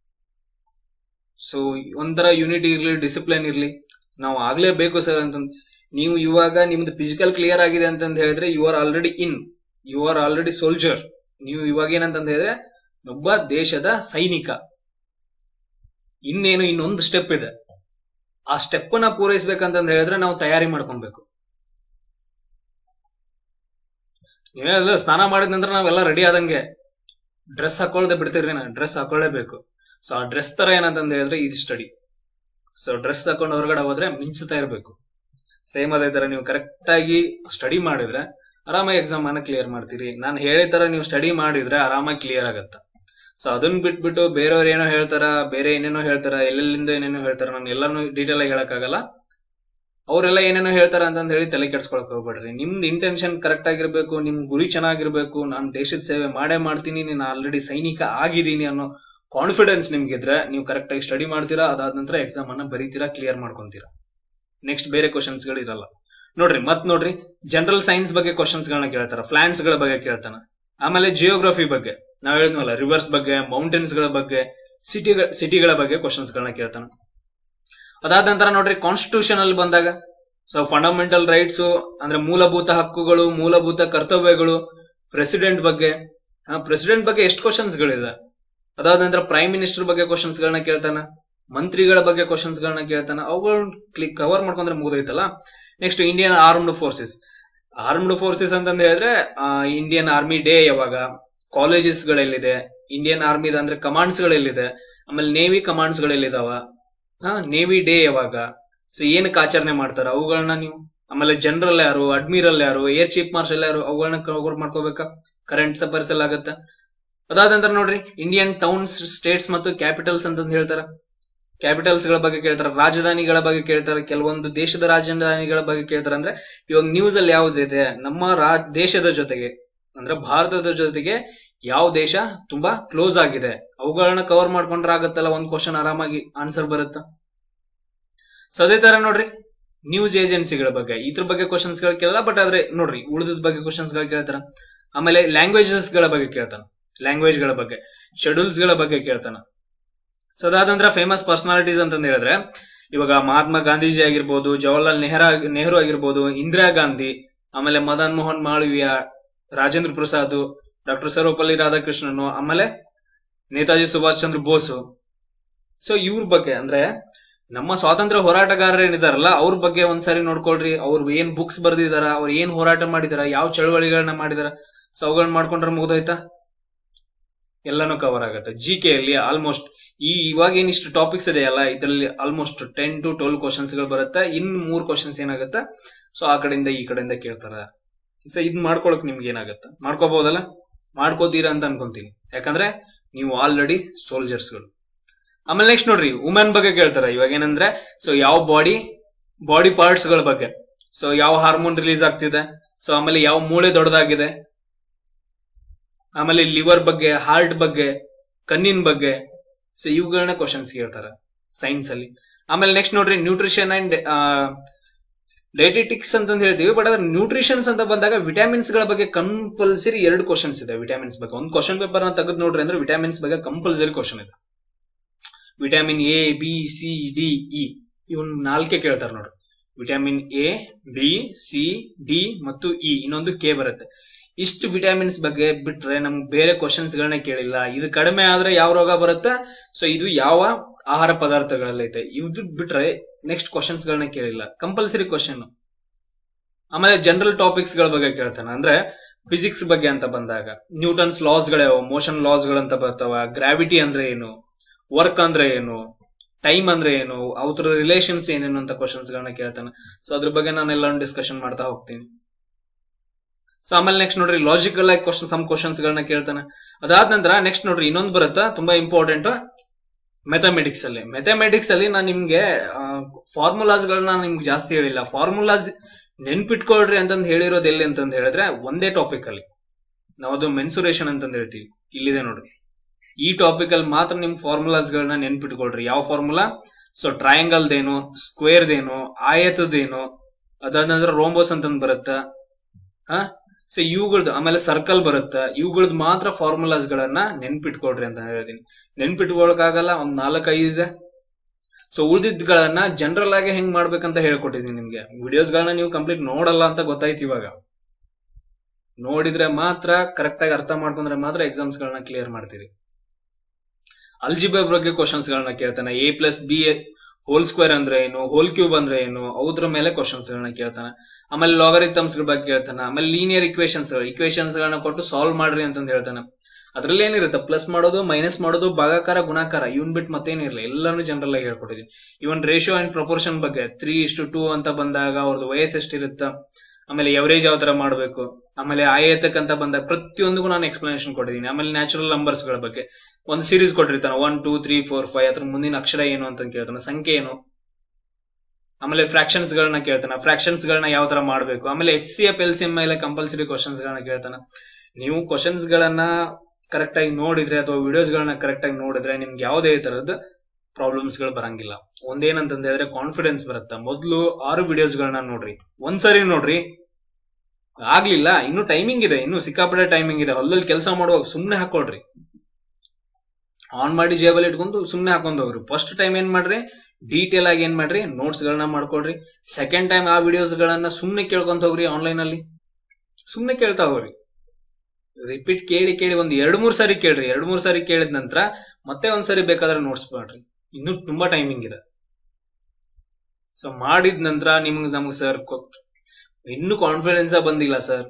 ಸೊ ಒಂಥರ ಯೂನಿಟಿ ಇರ್ಲಿ ಡಿಸಿಪ್ಲಿನ್ ಇರ್ಲಿ ನಾವು ಆಗ್ಲೇಬೇಕು ಸರ್ ಅಂತಂದ್ ನೀವು ಇವಾಗ ನಿಮ್ದು ಫಿಸಿಕಲ್ ಕ್ಲಿಯರ್ ಆಗಿದೆ ಅಂತಂದ್ ಹೇಳಿದ್ರೆ you are already in you are already soldier ನೀವು ಇವಾಗ ಏನಂತಂದ್ ಹೇಳಿದ್ರೆ ಒಬ್ಬ ದೇಶದ ಸೈನಿಕ ಇನ್ನೇನು ಇನ್ನೊಂದು ಸ್ಟೆಪ್ ಇದೆ ಆ ಸ್ಟೆಪ್ ನ ಪೂರೈಸ್ಬೇಕಂತಂದ್ ಹೇಳಿದ್ರೆ ನಾವು ತಯಾರಿ ಮಾಡ್ಕೊಬೇಕು ನೀವೇನಲ್ಲ ಸ್ನಾನ ಮಾಡಿದ ನಂತರ ನಾವೆಲ್ಲ ರೆಡಿ ಆದಂಗೆ ಡ್ರೆಸ್ ಹಾಕೊಳ್ದೆ ಬಿಡ್ತೀರಿ ನಾ ಡ್ರೆಸ್ ಹಾಕೊಳ್ಳೇಬೇಕು ಸೊ ಆ ಡ್ರೆಸ್ ತರ ಏನಂತಂದ್ ಹೇಳಿದ್ರೆ ಇದು ಸ್ಟಡಿ ಸೊ ಡ್ರೆಸ್ ಹಾಕೊಂಡು ಹೊರಗಡೆ ಹೋದ್ರೆ ಮಿಂಚುತ್ತಾ ಇರಬೇಕು ಸೇಮ್ ಅದೇ ತರ ನೀವು ಕರೆಕ್ಟ್ ಆಗಿ ಸ್ಟಡಿ ಮಾಡಿದ್ರೆ ಆರಾಮಾಗಿ ಎಕ್ಸಾಮ್ ಅನ್ನ ಕ್ಲಿಯರ್ ಮಾಡ್ತೀರಿ ನಾನು ಹೇಳಿದ ತರ ನೀವು ಸ್ಟಡಿ ಮಾಡಿದ್ರೆ ಆರಾಮಾಗಿ ಕ್ಲಿಯರ್ ಆಗತ್ತ ಸೊ ಅದನ್ನ ಬಿಟ್ಬಿಟ್ಟು ಬೇರೆಯವ್ರು ಏನೋ ಹೇಳ್ತಾರ ಬೇರೆ ಏನೇನೋ ಹೇಳ್ತಾರ ಎಲ್ಲೆಲ್ಲಿಂದ ಏನೇನೋ ಹೇಳ್ತಾರ ನಾನು ಎಲ್ಲಾನು ಡೀಟೇಲ್ ಆಗಿ ಹೇಳಕ್ಕಾಗಲ್ಲ ಅವರೆಲ್ಲ ಏನೇನೋ ಹೇಳ್ತಾರ ಅಂತಂದ್ ಹೇಳಿ ತಲೆ ಕೆಡ್ಸ್ಕೊಳಕ್ ಹೋಗ್ಬೇಡ್ರಿ ನಿಮ್ದು ಇಂಟೆನ್ಷನ್ ಕರೆಕ್ಟ್ ಆಗಿರ್ಬೇಕು ನಿಮ್ ಗುರಿ ಚೆನ್ನಾಗಿರ್ಬೇಕು ನಾನು ದೇಶದ ಸೇವೆ ಮಾಡೇ ಮಾಡ್ತೀನಿ ನಾನು ಆಲ್ರೆಡಿ ಸೈನಿಕ ಆಗಿದ್ದೀನಿ ಅನ್ನೋ ಕಾನ್ಫಿಡೆನ್ಸ್ ನಿಮ್ಗಿದ್ರೆ ನೀವು ಕರೆಕ್ಟ್ ಆಗಿ ಸ್ಟಡಿ ಮಾಡ್ತೀರಾ ಅದಾದ ನಂತರ ಎಕ್ಸಾಮ್ ಅನ್ನ ಬರೀತೀರಾ ಕ್ಲಿಯರ್ ಮಾಡ್ಕೊಂತೀರಾ ನೆಕ್ಸ್ಟ್ ಬೇರೆ ಕ್ವಶನ್ಸ್ ಗಳು ಇರಲ್ಲ ನೋಡ್ರಿ ಮತ್ ನೋಡ್ರಿ ಜನರಲ್ ಸೈನ್ಸ್ ಬಗ್ಗೆ ಕ್ವಶನ್ಸ್ ಗಳನ್ನ ಕೇಳ್ತಾರ ಪ್ಲಾಂಟ್ಸ್ ಗಳ ಬಗ್ಗೆ ಕೇಳ್ತಾನ ಆಮೇಲೆ ಜಿಯೋಗ್ರಫಿ ಬಗ್ಗೆ ನಾವ್ ಹೇಳಿದ್ವಲ್ಲ ರಿವರ್ಸ್ ಬಗ್ಗೆ ಮೌಂಟೇನ್ಸ್ ಗಳ ಬಗ್ಗೆ ಸಿಟಿಗಳ ಸಿಟಿಗಳ ಬಗ್ಗೆ ಕ್ವಶನ್ಸ್ ಗಳನ್ನ ಕೇಳ್ತಾನ ಅದಾದ ನಂತರ ನೋಡ್ರಿ ಕಾನ್ಸ್ಟಿಟ್ಯೂಷನ್ ಅಲ್ಲಿ ಬಂದಾಗ ಸೊ ಫಂಡಮೆಂಟಲ್ ರೈಟ್ಸ್ ಅಂದ್ರೆ ಮೂಲಭೂತ ಹಕ್ಕುಗಳು ಮೂಲಭೂತ ಕರ್ತವ್ಯಗಳು ಪ್ರೆಸಿಡೆಂಟ್ ಬಗ್ಗೆ ಪ್ರೆಸಿಡೆಂಟ್ ಬಗ್ಗೆ ಎಷ್ಟು ಕ್ವಶನ್ಸ್ ಗಳಿದೆ ಅದಾದ ನಂತರ ಪ್ರೈಮ್ ಮಿನಿಸ್ಟರ್ ಬಗ್ಗೆ ಕ್ವಶನ್ಸ್ ಗಳನ್ನ ಕೇಳ್ತಾನ ಮಂತ್ರಿಗಳ ಬಗ್ಗೆ ಕ್ವಶನ್ಸ್ ಗಳನ್ನ ಕೇಳ್ತಾನ ಅವುಗಳನ್ನ ಕ್ಲಿಕ್ ಕವರ್ ಮಾಡ್ಕೊಂಡ್ರೆ ಮುಗಿದೈತಲ್ಲ next Indian armed forces armed forces ಅಂತಂದ ಹೇಳಿದ್ರೆ ಇಂಡಿಯನ್ ಆರ್ಮಿ ಡೇ ಯಾವಾಗ ಕಾಲೇಜಸ್ ಗಳಲ್ಲಿದೆ ಇಂಡಿಯನ್ ಆರ್ಮಿ ಅಂದ್ರೆ ಕಮಾಂಡ್ಸ್ ಗಳಲ್ಲಿದೆ ಆಮೇಲೆ ನೇವಿ ಕಮಾಂಡ್ಸ್ ಗಳಲ್ಲಿದಾವ ಹಾ ನೇವಿ ಡೇ ಯಾವಾಗ ಸೊ ಏನಕ್ಕೆ ಆಚರಣೆ ಮಾಡ್ತಾರ ಅವುಗಳನ್ನ ನೀವು ಆಮೇಲೆ ಜನರಲ್ ಯಾರು ಅಡ್ಮಿರಲ್ ಯಾರು ಏರ್ ಚೀಫ್ ಮಾರ್ಷಲ್ ಯಾರು ಅವುಗಳನ್ನ ಕವರ್ ಮಾಡ್ಕೋಬೇಕಾ ಕರೆಂಟ್ ಅಫೇರ್ಸ್ ಎಲ್ಲ ಆಗತ್ತ ಅದಾದ ನಂತರ ನೋಡ್ರಿ ಇಂಡಿಯನ್ ಟೌನ್ಸ್ ಸ್ಟೇಟ್ಸ್ ಮತ್ತು ಕ್ಯಾಪಿಟಲ್ಸ್ ಅಂತಂದ್ ಹೇಳ್ತಾರ ಕ್ಯಾಪಿಟಲ್ಸ್ ಗಳ ಬಗ್ಗೆ ಕೇಳ್ತಾರ ರಾಜಧಾನಿಗಳ ಬಗ್ಗೆ ಕೇಳ್ತಾರೆ ಕೆಲವೊಂದು ದೇಶದ ರಾಜಧಾನಿಗಳ ಬಗ್ಗೆ ಕೇಳ್ತಾರ ಅಂದ್ರೆ ಇವಾಗ ನ್ಯೂಸ್ ಅಲ್ಲಿ ಯಾವ್ದಿದೆ ನಮ್ಮ ರಾ ದೇಶದ ಜೊತೆಗೆ ಅಂದ್ರೆ ಭಾರತದ ಜೊತೆಗೆ ಯಾವ ದೇಶ ತುಂಬಾ ಕ್ಲೋಸ್ ಆಗಿದೆ ಅವುಗಳನ್ನ ಕವರ್ ಮಾಡ್ಕೊಂಡ್ರೆ ಆಗತ್ತಲ್ಲ ಒಂದ್ ಕ್ವಶನ್ ಆರಾಮಾಗಿ ಆನ್ಸರ್ ಬರುತ್ತ ಸೊ ಅದೇ ತರ ನೋಡ್ರಿ ನ್ಯೂಸ್ ಏಜೆನ್ಸಿಗಳ ಬಗ್ಗೆ ಇದ್ರ ಬಗ್ಗೆ ಕ್ವಶನ್ಸ್ ಗಳು ಕೇಳಲ್ಲ ಬಟ್ ಆದ್ರೆ ನೋಡ್ರಿ ಉಳಿದ ಬಗ್ಗೆ ಕ್ವಶನ್ಸ್ ಗಳು ಕೇಳ್ತಾರ ಆಮೇಲೆ ಲ್ಯಾಂಗ್ವೇಜಸ್ ಗಳ ಬಗ್ಗೆ ಕೇಳ್ತಾನ ಲ್ಯಾಂಗ್ವೇಜ್ ಗಳ ಬಗ್ಗೆ ಶೆಡ್ಯೂಲ್ಸ್ ಗಳ ಬಗ್ಗೆ ಕೇಳ್ತಾನ ಸೊ ಅದಾದ ನಂತರ ಫೇಮಸ್ ಪರ್ಸನಾಲಿಟೀಸ್ ಅಂತಂದ್ ಹೇಳಿದ್ರೆ ಇವಾಗ ಮಹಾತ್ಮ ಗಾಂಧೀಜಿ ಆಗಿರ್ಬೋದು ಜವಾಹರ್ಲಾಲ್ ನೆಹರಾ ನೆಹರು ಆಗಿರ್ಬೋದು ಇಂದಿರಾ ಗಾಂಧಿ ಆಮೇಲೆ ಮದನ್ ಮೋಹನ್ ಮಾಳವೀಯ ರಾಜೇಂದ್ರ ಪ್ರಸಾದ್ ಡಾಕ್ಟರ್ ಸರ್ವಪಲ್ಲಿ ರಾಧಾಕೃಷ್ಣನ್ ಆಮೇಲೆ ನೇತಾಜಿ ಸುಭಾಷ್ ಚಂದ್ರ ಬೋಸು ಸೊ ಇವ್ರ ಬಗ್ಗೆ ಅಂದ್ರೆ ನಮ್ಮ ಸ್ವಾತಂತ್ರ್ಯ ಹೋರಾಟಗಾರರು ಏನಿದಾರಲ್ಲ ಅವ್ರ ಬಗ್ಗೆ ಒಂದ್ಸರಿ ನೋಡ್ಕೊಳ್ರಿ ಅವ್ರು ಏನ್ ಬುಕ್ಸ್ ಬರ್ದಿದಾರ ಅವ್ರು ಏನ್ ಹೋರಾಟ ಮಾಡಿದಾರ ಯಾವ ಚಳವಳಿಗಳನ್ನ ಮಾಡಿದಾರ ಸೊ ಅವುಗಳನ್ನ ಮಾಡ್ಕೊಂಡ್ರೆ ಮುಗ್ದೋಯ್ತಾ ಎಲ್ಲಾನು ಕವರ್ ಆಗುತ್ತೆ ಜಿ ಕೆ ಅಲ್ಲಿ ಆಲ್ಮೋಸ್ಟ್ ಈ ಇವಾಗ ಏನಿಷ್ಟು ಟಾಪಿಕ್ಸ್ ಇದೆಯಲ್ಲ ಇದರಲ್ಲಿ almost ten to twelve questions ಗಳು ಬರುತ್ತೆ ಇನ್ ಮೂರ್ ಕ್ವಶನ್ಸ್ ಏನಾಗುತ್ತೆ ಸೊ ಆ ಕಡೆಯಿಂದ ಈ ಕಡೆಯಿಂದ ಕೇಳ್ತಾರ ಸೊ ಇದ್ ಮಾಡ್ಕೊಳಕ್ ನಿಮ್ಗೆ ಏನಾಗತ್ತೆ ಮಾಡ್ಕೋಬಹುದಲ್ಲ ಮಾಡ್ಕೋತೀರಾ ಅಂತ ಅನ್ಕೊಂತೀನಿ ಯಾಕಂದ್ರೆ ನೀವು ಆಲ್ರೆಡಿ ಸೋಲ್ಜರ್ಸ್ಗಳು ಆಮೇಲೆ ನೆಕ್ಸ್ಟ್ ನೋಡ್ರಿ ವುಮೆನ್ ಬಗ್ಗೆ ಕೇಳ್ತಾರೆ ಇವಾಗ ಏನಂದ್ರೆ ಸೊ ಯಾವ ಬಾಡಿ ಬಾಡಿ ಪಾರ್ಟ್ಸ್ ಗಳ ಬಗ್ಗೆ ಸೊ ಯಾವ ಹಾರ್ಮೋನ್ ರಿಲೀಸ್ ಆಗ್ತಿದೆ ಸೊ ಆಮೇಲೆ ಯಾವ ಮೂಳೆ ದೊಡ್ಡದಾಗಿದೆ ಆಮೇಲೆ ಲಿವರ್ ಬಗ್ಗೆ ಹಾರ್ಟ್ ಬಗ್ಗೆ ಕಣ್ಣಿನ ಬಗ್ಗೆ ಸೊ ಇವುಗಳನ್ನ ಕ್ವಶನ್ಸ್ ಕೇಳ್ತಾರೆ ಸೈನ್ಸ್ ಅಲ್ಲಿ ಆಮೇಲೆ ನೆಕ್ಸ್ಟ್ ನೋಡ್ರಿ ನ್ಯೂಟ್ರಿಷನ್ ಅಂಡ್ ಡೈಟೆಟಿಕ್ಸ್ ಅಂತಂದ್ ಹೇಳ್ತೀವಿ ಬಟ್ ಅದ್ರ ನ್ಯೂಟ್ರಿಷನ್ಸ್ ಅಂತ ಬಂದಾಗ ವಿಟಮಿನ್ಸ್ ಗಳ ಬಗ್ಗೆ ಕಂಪಲ್ಸರಿ ಎರಡು ಕ್ವಶನ್ಸ್ ಇದೆ ವಿಟಮಿನ್ಸ್ ಬಗ್ಗೆ ಒಂದು ಕ್ವಶನ್ ಪೇಪರ್ ನ ತೆಗೆದು ನೋಡ್ರಿ ಅಂದ್ರೆ ವಿಟಮಿನ್ಸ್ ಬಗ್ಗೆ ಕಂಪಲ್ಸರಿ ಕ್ವಶನ್ ಇದೆ vitamin A B C D E ಇವನ್ ನಾಲ್ಕೆ ಕೇಳ್ತಾರೆ ನೋಡ್ರಿ vitamin A B C D ಮತ್ತು ಇ ಇನ್ನೊಂದು ಕೆ ಬರುತ್ತೆ ಇಷ್ಟು ವಿಟಮಿನ್ಸ್ ಬಗ್ಗೆ ಬಿಟ್ರೆ ನಮ್ಗೆ ಬೇರೆ ಕ್ವಶನ್ಸ್ ಗಳನ್ನ ಕೇಳಿಲ್ಲ ಇದು ಕಡಿಮೆ ಆದ್ರೆ ಯಾವ ರೋಗ ಬರುತ್ತೆ ಸೊ ಇದು ಯಾವ ಆಹಾರ ಪದಾರ್ಥಗಳಲ್ಲೈತೆ ಇದು ಬಿಟ್ರೆ ನೆಕ್ಸ್ಟ್ ಕ್ವಶನ್ಸ್ ಗಳನ್ನ ಕೇಳಿಲ್ಲ ಕಂಪಲ್ಸರಿ ಕ್ವಶನ್ ಆಮೇಲೆ ಜನರಲ್ ಟಾಪಿಕ್ಸ್ ಗಳ ಬಗ್ಗೆ ಕೇಳ್ತಾನೆ ಅಂದ್ರೆ ಫಿಸಿಕ್ಸ್ ಬಗ್ಗೆ ಅಂತ ಬಂದಾಗ ನ್ಯೂಟನ್ಸ್ ಲಾಸ್ ಗಳಾವ ಮೋಷನ್ ಲಾಸ್ ಗಳಂತ ಬರ್ತಾವ ಗ್ರಾವಿಟಿ ಅಂದ್ರೆ ಏನು ವರ್ಕ್ ಅಂದ್ರೆ ಏನು ಟೈಮ್ ಅಂದ್ರೆ ಏನು ಅವ್ರ ರಿಲೇಷನ್ಸ್ ಏನೇನು ಅಂತ ಕ್ವಶನ್ಸ್ ಗಳನ್ನ ಕೇಳ್ತಾನೆ ಸೊ ಅದ್ರ ಬಗ್ಗೆ ನಾನು ಎಲ್ಲ ಡಿಸ್ಕಷನ್ ಮಾಡ್ತಾ ಹೋಗ್ತೀನಿ ಸೊ ಆಮೇಲೆ ನೆಕ್ಸ್ಟ್ ನೋಡ್ರಿ ಲಾಜಿಕಲ್ ಆಗಿ ಕ್ವಶನ್ ಸಮ್ ಕ್ವಶನ್ಸ್ ಗಳನ್ನ ಕೇಳ್ತಾನೆ ಅದಾದ ನಂತರ ನೆಕ್ಸ್ಟ್ ನೋಡ್ರಿ ಇನ್ನೊಂದು ಬರುತ್ತಾ ತುಂಬಾ ಇಂಪಾರ್ಟೆಂಟ್ ಮೆಥಮೆಟಿಕ್ಸ್ ಅಲ್ಲಿ ಮೆಥಮೆಟಿಕ್ಸ್ ಅಲ್ಲಿ ನಾನು ನಿಮ್ಗೆ ಫಾರ್ಮುಲಾಸ್ ಗಳನ್ನ ನಿಮ್ಗೆ ಜಾಸ್ತಿ ಹೇಳಿಲ್ಲ ಫಾರ್ಮುಲಾಸ್ ನೆನ್ಪಿಟ್ಕೊಳ್ರಿ ಅಂತಂದ್ ಹೇಳಿರೋದು ಎಲ್ಲಿ ಅಂತಂದ್ ಹೇಳಿದ್ರೆ ಒಂದೇ ಟಾಪಿಕ್ ಅಲ್ಲಿ ನಾವದು ಮೆನ್ಸುರೇಷನ್ ಅಂತಂದ್ ಹೇಳ್ತೀವಿ ಇಲ್ಲಿದೆ ನೋಡ್ರಿ ಈ ಟಾಪಿಕ್ ಅಲ್ಲಿ ಮಾತ್ರ ನಿಮ್ ಫಾರ್ಮುಲಾಸ್ ಗಳನ್ನ ನೆನ್ಪಿಟ್ಕೊಳ್ರಿ ಯಾವ ಫಾರ್ಮುಲಾ ಸೊ ಟ್ರಯಾಂಗಲ್ದೇನು ಸ್ಕ್ವೇರ್ದೇನು ಆಯತದೇನು ಅದಾದ ನಂತರ ರೋಂಬೋಸ್ ಅಂತಂದ್ ಬರುತ್ತ ಹಾ ಸೊ ಇವುಗಳದ್ದು ಆಮೇಲೆ ಸರ್ಕಲ್ ಬರುತ್ತ ಇವುಗಳದ್ದು ಮಾತ್ರ ಫಾರ್ಮುಲಾಸ್ ಗಳನ್ನ ನೆನ್ಪಿಟ್ಕೊಳ್ರಿ ಅಂತ ಹೇಳ್ತೀನಿ ನೆನ್ಪಿಟ್ಕೊಳಕಾಗಲ್ಲ ಒಂದ್ ನಾಲ್ಕೈದು ಇದೆ ಸೊ ಉಳಿದಿದ್ಗಳನ್ನ ಜನರಲ್ ಆಗಿ ಹೆಂಗ್ ಮಾಡ್ಬೇಕಂತ ಹೇಳ್ಕೊಟ್ಟಿದೀನಿ ನಿಮ್ಗೆ ವಿಡಿಯೋಸ್ ಗಳನ್ನ ನೀವು ಕಂಪ್ಲೀಟ್ ನೋಡಲ್ಲ ಅಂತ ಗೊತ್ತಾಯ್ತು ಇವಾಗ ನೋಡಿದ್ರೆ ಮಾತ್ರ ಕರೆಕ್ಟ್ ಆಗಿ ಅರ್ಥ ಮಾಡ್ಕೊಂಡ್ರೆ ಮಾತ್ರ ಎಕ್ಸಾಮ್ಸ್ ಗಳನ್ನ ಕ್ಲಿಯರ್ ಮಾಡ್ತೀರಿ ಅಲ್ಜಿಬೆ ಬಗ್ಗೆ ಕ್ವಶನ್ಸ್ ಗಳನ್ನ ಕೇಳ್ತಾನೆ A plus B whole square ಅಂದ್ರೆ ಏನು ಹೋಲ್ ಕ್ಯೂಬ್ ಅಂದ್ರೆ ಏನು ಅದ್ರ ಮೇಲೆ ಕ್ವಶನ್ಸ್ ಗಳನ್ನ ಕೇಳ್ತಾನೆ ಆಮೇಲೆ ಲಾಗರಿಥಮ್ಸ್ ಗಳ ಬಗ್ಗೆ ಕೇಳ್ತಾನೆ ಆಮೇಲೆ ಲೀನಿಯರ್ ಇಕ್ವೇಶನ್ಸ್ ಇಕ್ವೇಶನ್ಸ್ ಗಳನ್ನ ಕೊಟ್ಟು ಸಾಲ್ವ್ ಮಾಡ್ರಿ ಅಂತಂದ್ ಹೇಳ್ತಾನೆ ಅದ್ರಲ್ಲಿ ಏನಿರುತ್ತೆ ಪ್ಲಸ್ ಮಾಡೋದು ಮೈನಸ್ ಮಾಡೋದು ಭಾಗಾಕಾರ ಗುಣಾಕಾರ ಇವನ್ ಬಿಟ್ಟು ಮತ್ತೇನಿರಲ್ಲ ಎಲ್ಲಾನು ಜನರಲ್ ಆಗಿ ಹೇಳ್ಕೊಟ್ಟಿದ್ದೀನಿ ಇವನ್ ರೇಷಿಯೋ ಅಂಡ್ ಪ್ರಪೋರ್ಷನ್ ಬಗ್ಗೆ ತ್ರೀ ಇಷ್ಟು ಟೂ ಅಂತ ಬಂದಾಗ ಅವ್ರದ್ದು ವಯಸ್ಸು ಎಷ್ಟಿರುತ್ತ ಆಮೇಲೆ ಎವರೇಜ್ ಯಾವ ತರ ಮಾಡಬೇಕು ಆಮೇಲೆ ಆಯತಕ್ ಅಂತ ಬಂದಾಗ ಪ್ರತಿಯೊಂದಿಗೂ ನಾನು ಎಕ್ಸ್ಪ್ಲನೇಷನ್ ಕೊಟ್ಟಿದ್ದೀನಿ ಆಮೇಲೆ ನ್ಯಾಚುರಲ್ ನಂಬರ್ಸ್ ಗಳ ಬಗ್ಗೆ ಒಂದು ಸೀರೀಸ್ ಕೊಟ್ಟಿರ್ತಾನೆ one two three four five ಅದ್ರ ಮುಂದಿನ ಅಕ್ಷರ ಏನು ಅಂತ ಕೇಳ್ತಾನೆ ಸಂಖ್ಯೆ ಏನು ಆಮೇಲೆ ಫ್ರಾಕ್ಷನ್ಸ್ ಗಳನ್ನ ಕೇಳ್ತಾನೆ ಫ್ರಾಕ್ಷನ್ಸ್ ಗಳನ್ನ ಯಾವ ತರ ಮಾಡಬೇಕು ಆಮೇಲೆ H C F L C ಮೇಲೆ ಕಂಪಲ್ಸರಿ ಕ್ವಶನ್ಸ್ ಗಳನ್ನ ಕೇಳ್ತಾನೆ ನೀವು ಕ್ವಶನ್ಸ್ ಗಳನ್ನ ಕರೆಕ್ಟ್ ಆಗಿ ನೋಡಿದ್ರೆ ಅಥವಾ ವಿಡಿಯೋಸ್ ಗಳನ್ನ ಕರೆಕ್ಟ್ ಆಗಿ ನೋಡಿದ್ರೆ ನಿಮ್ಗೆ ಯಾವುದೇ ತರದ ಪ್ರಾಬ್ಲಮ್ಸ್ ಗಳು ಬರಂಗಿಲ್ಲ ಒಂದೇನಂತಂದ ಹೇಳಿದ್ರೆ ಕಾನ್ಫಿಡೆನ್ಸ್ ಬರುತ್ತಾ ಮೊದ್ಲು ಆರು ವಿಡಿಯೋಸ್ ಗಳನ್ನ ನೋಡ್ರಿ ಒಂದ್ಸರಿ ನೋಡ್ರಿ ಆಗ್ಲಿಲ್ಲ ಇನ್ನು ಟೈಮಿಂಗ್ ಇದೆ ಇನ್ನು ಸಿಕ್ಕಾಪಟ್ಟೆ ಟೈಮಿಂಗ್ ಇದೆ ಹೊಲದಲ್ಲಿ ಕೆಲಸ ಮಾಡುವಾಗ ಸುಮ್ನೆ ಹಾಕೊಳ್ರಿ ಆನ್ ಮಾಡಿ ಜೇಬಲ್ ಇಟ್ಕೊಂಡು ಸುಮ್ನೆ ಹಾಕೊಂಡ್ ಹೋಗ್ರಿ ಫಸ್ಟ್ ಟೈಮ್ ಏನ್ ಮಾಡ್ರಿ ಡೀಟೇಲ್ ಆಗಿ ಏನ್ ಮಾಡ್ರಿ ನೋಟ್ಸ್ ಗಳನ್ನ ಮಾಡ್ಕೊಳ್ರಿ ಸೆಕೆಂಡ್ ಟೈಮ್ ಆ ವಿಡಿಯೋಸ್ ಗಳನ್ನ ಸುಮ್ನೆ ಕೇಳ್ಕೊಂತ ಹೋಗ್ರಿ ಆನ್ಲೈನ್ ಅಲ್ಲಿ ಸುಮ್ನೆ ಕೇಳ್ತಾ ಹೋಗ್ರಿ ರಿಪೀಟ್ ಕೇಳಿ ಕೇಳಿ ಒಂದ್ ಎರಡ್ ಮೂರ್ ಸಾರಿ ಕೇಳ್ರಿ ಎರಡ್ ಮೂರ್ ಸಾರಿ ಕೇಳಿದ ನಂತರ ಮತ್ತೆ ಒಂದ್ಸರಿ ಬೇಕಾದ್ರೆ ನೋಟ್ಸ್ ಮಾಡ್ರಿ ಇನ್ನು ತುಂಬಾ ಟೈಮಿಂಗ್ ಇದೆ ಸೊ ಮಾಡಿದ ನಂತರ ನಿಮ್ಗೆ ನಮ್ಗೆ ಸರ್ ಇನ್ನು ಕಾನ್ಫಿಡೆನ್ಸ್ ಬಂದಿಲ್ಲ ಸರ್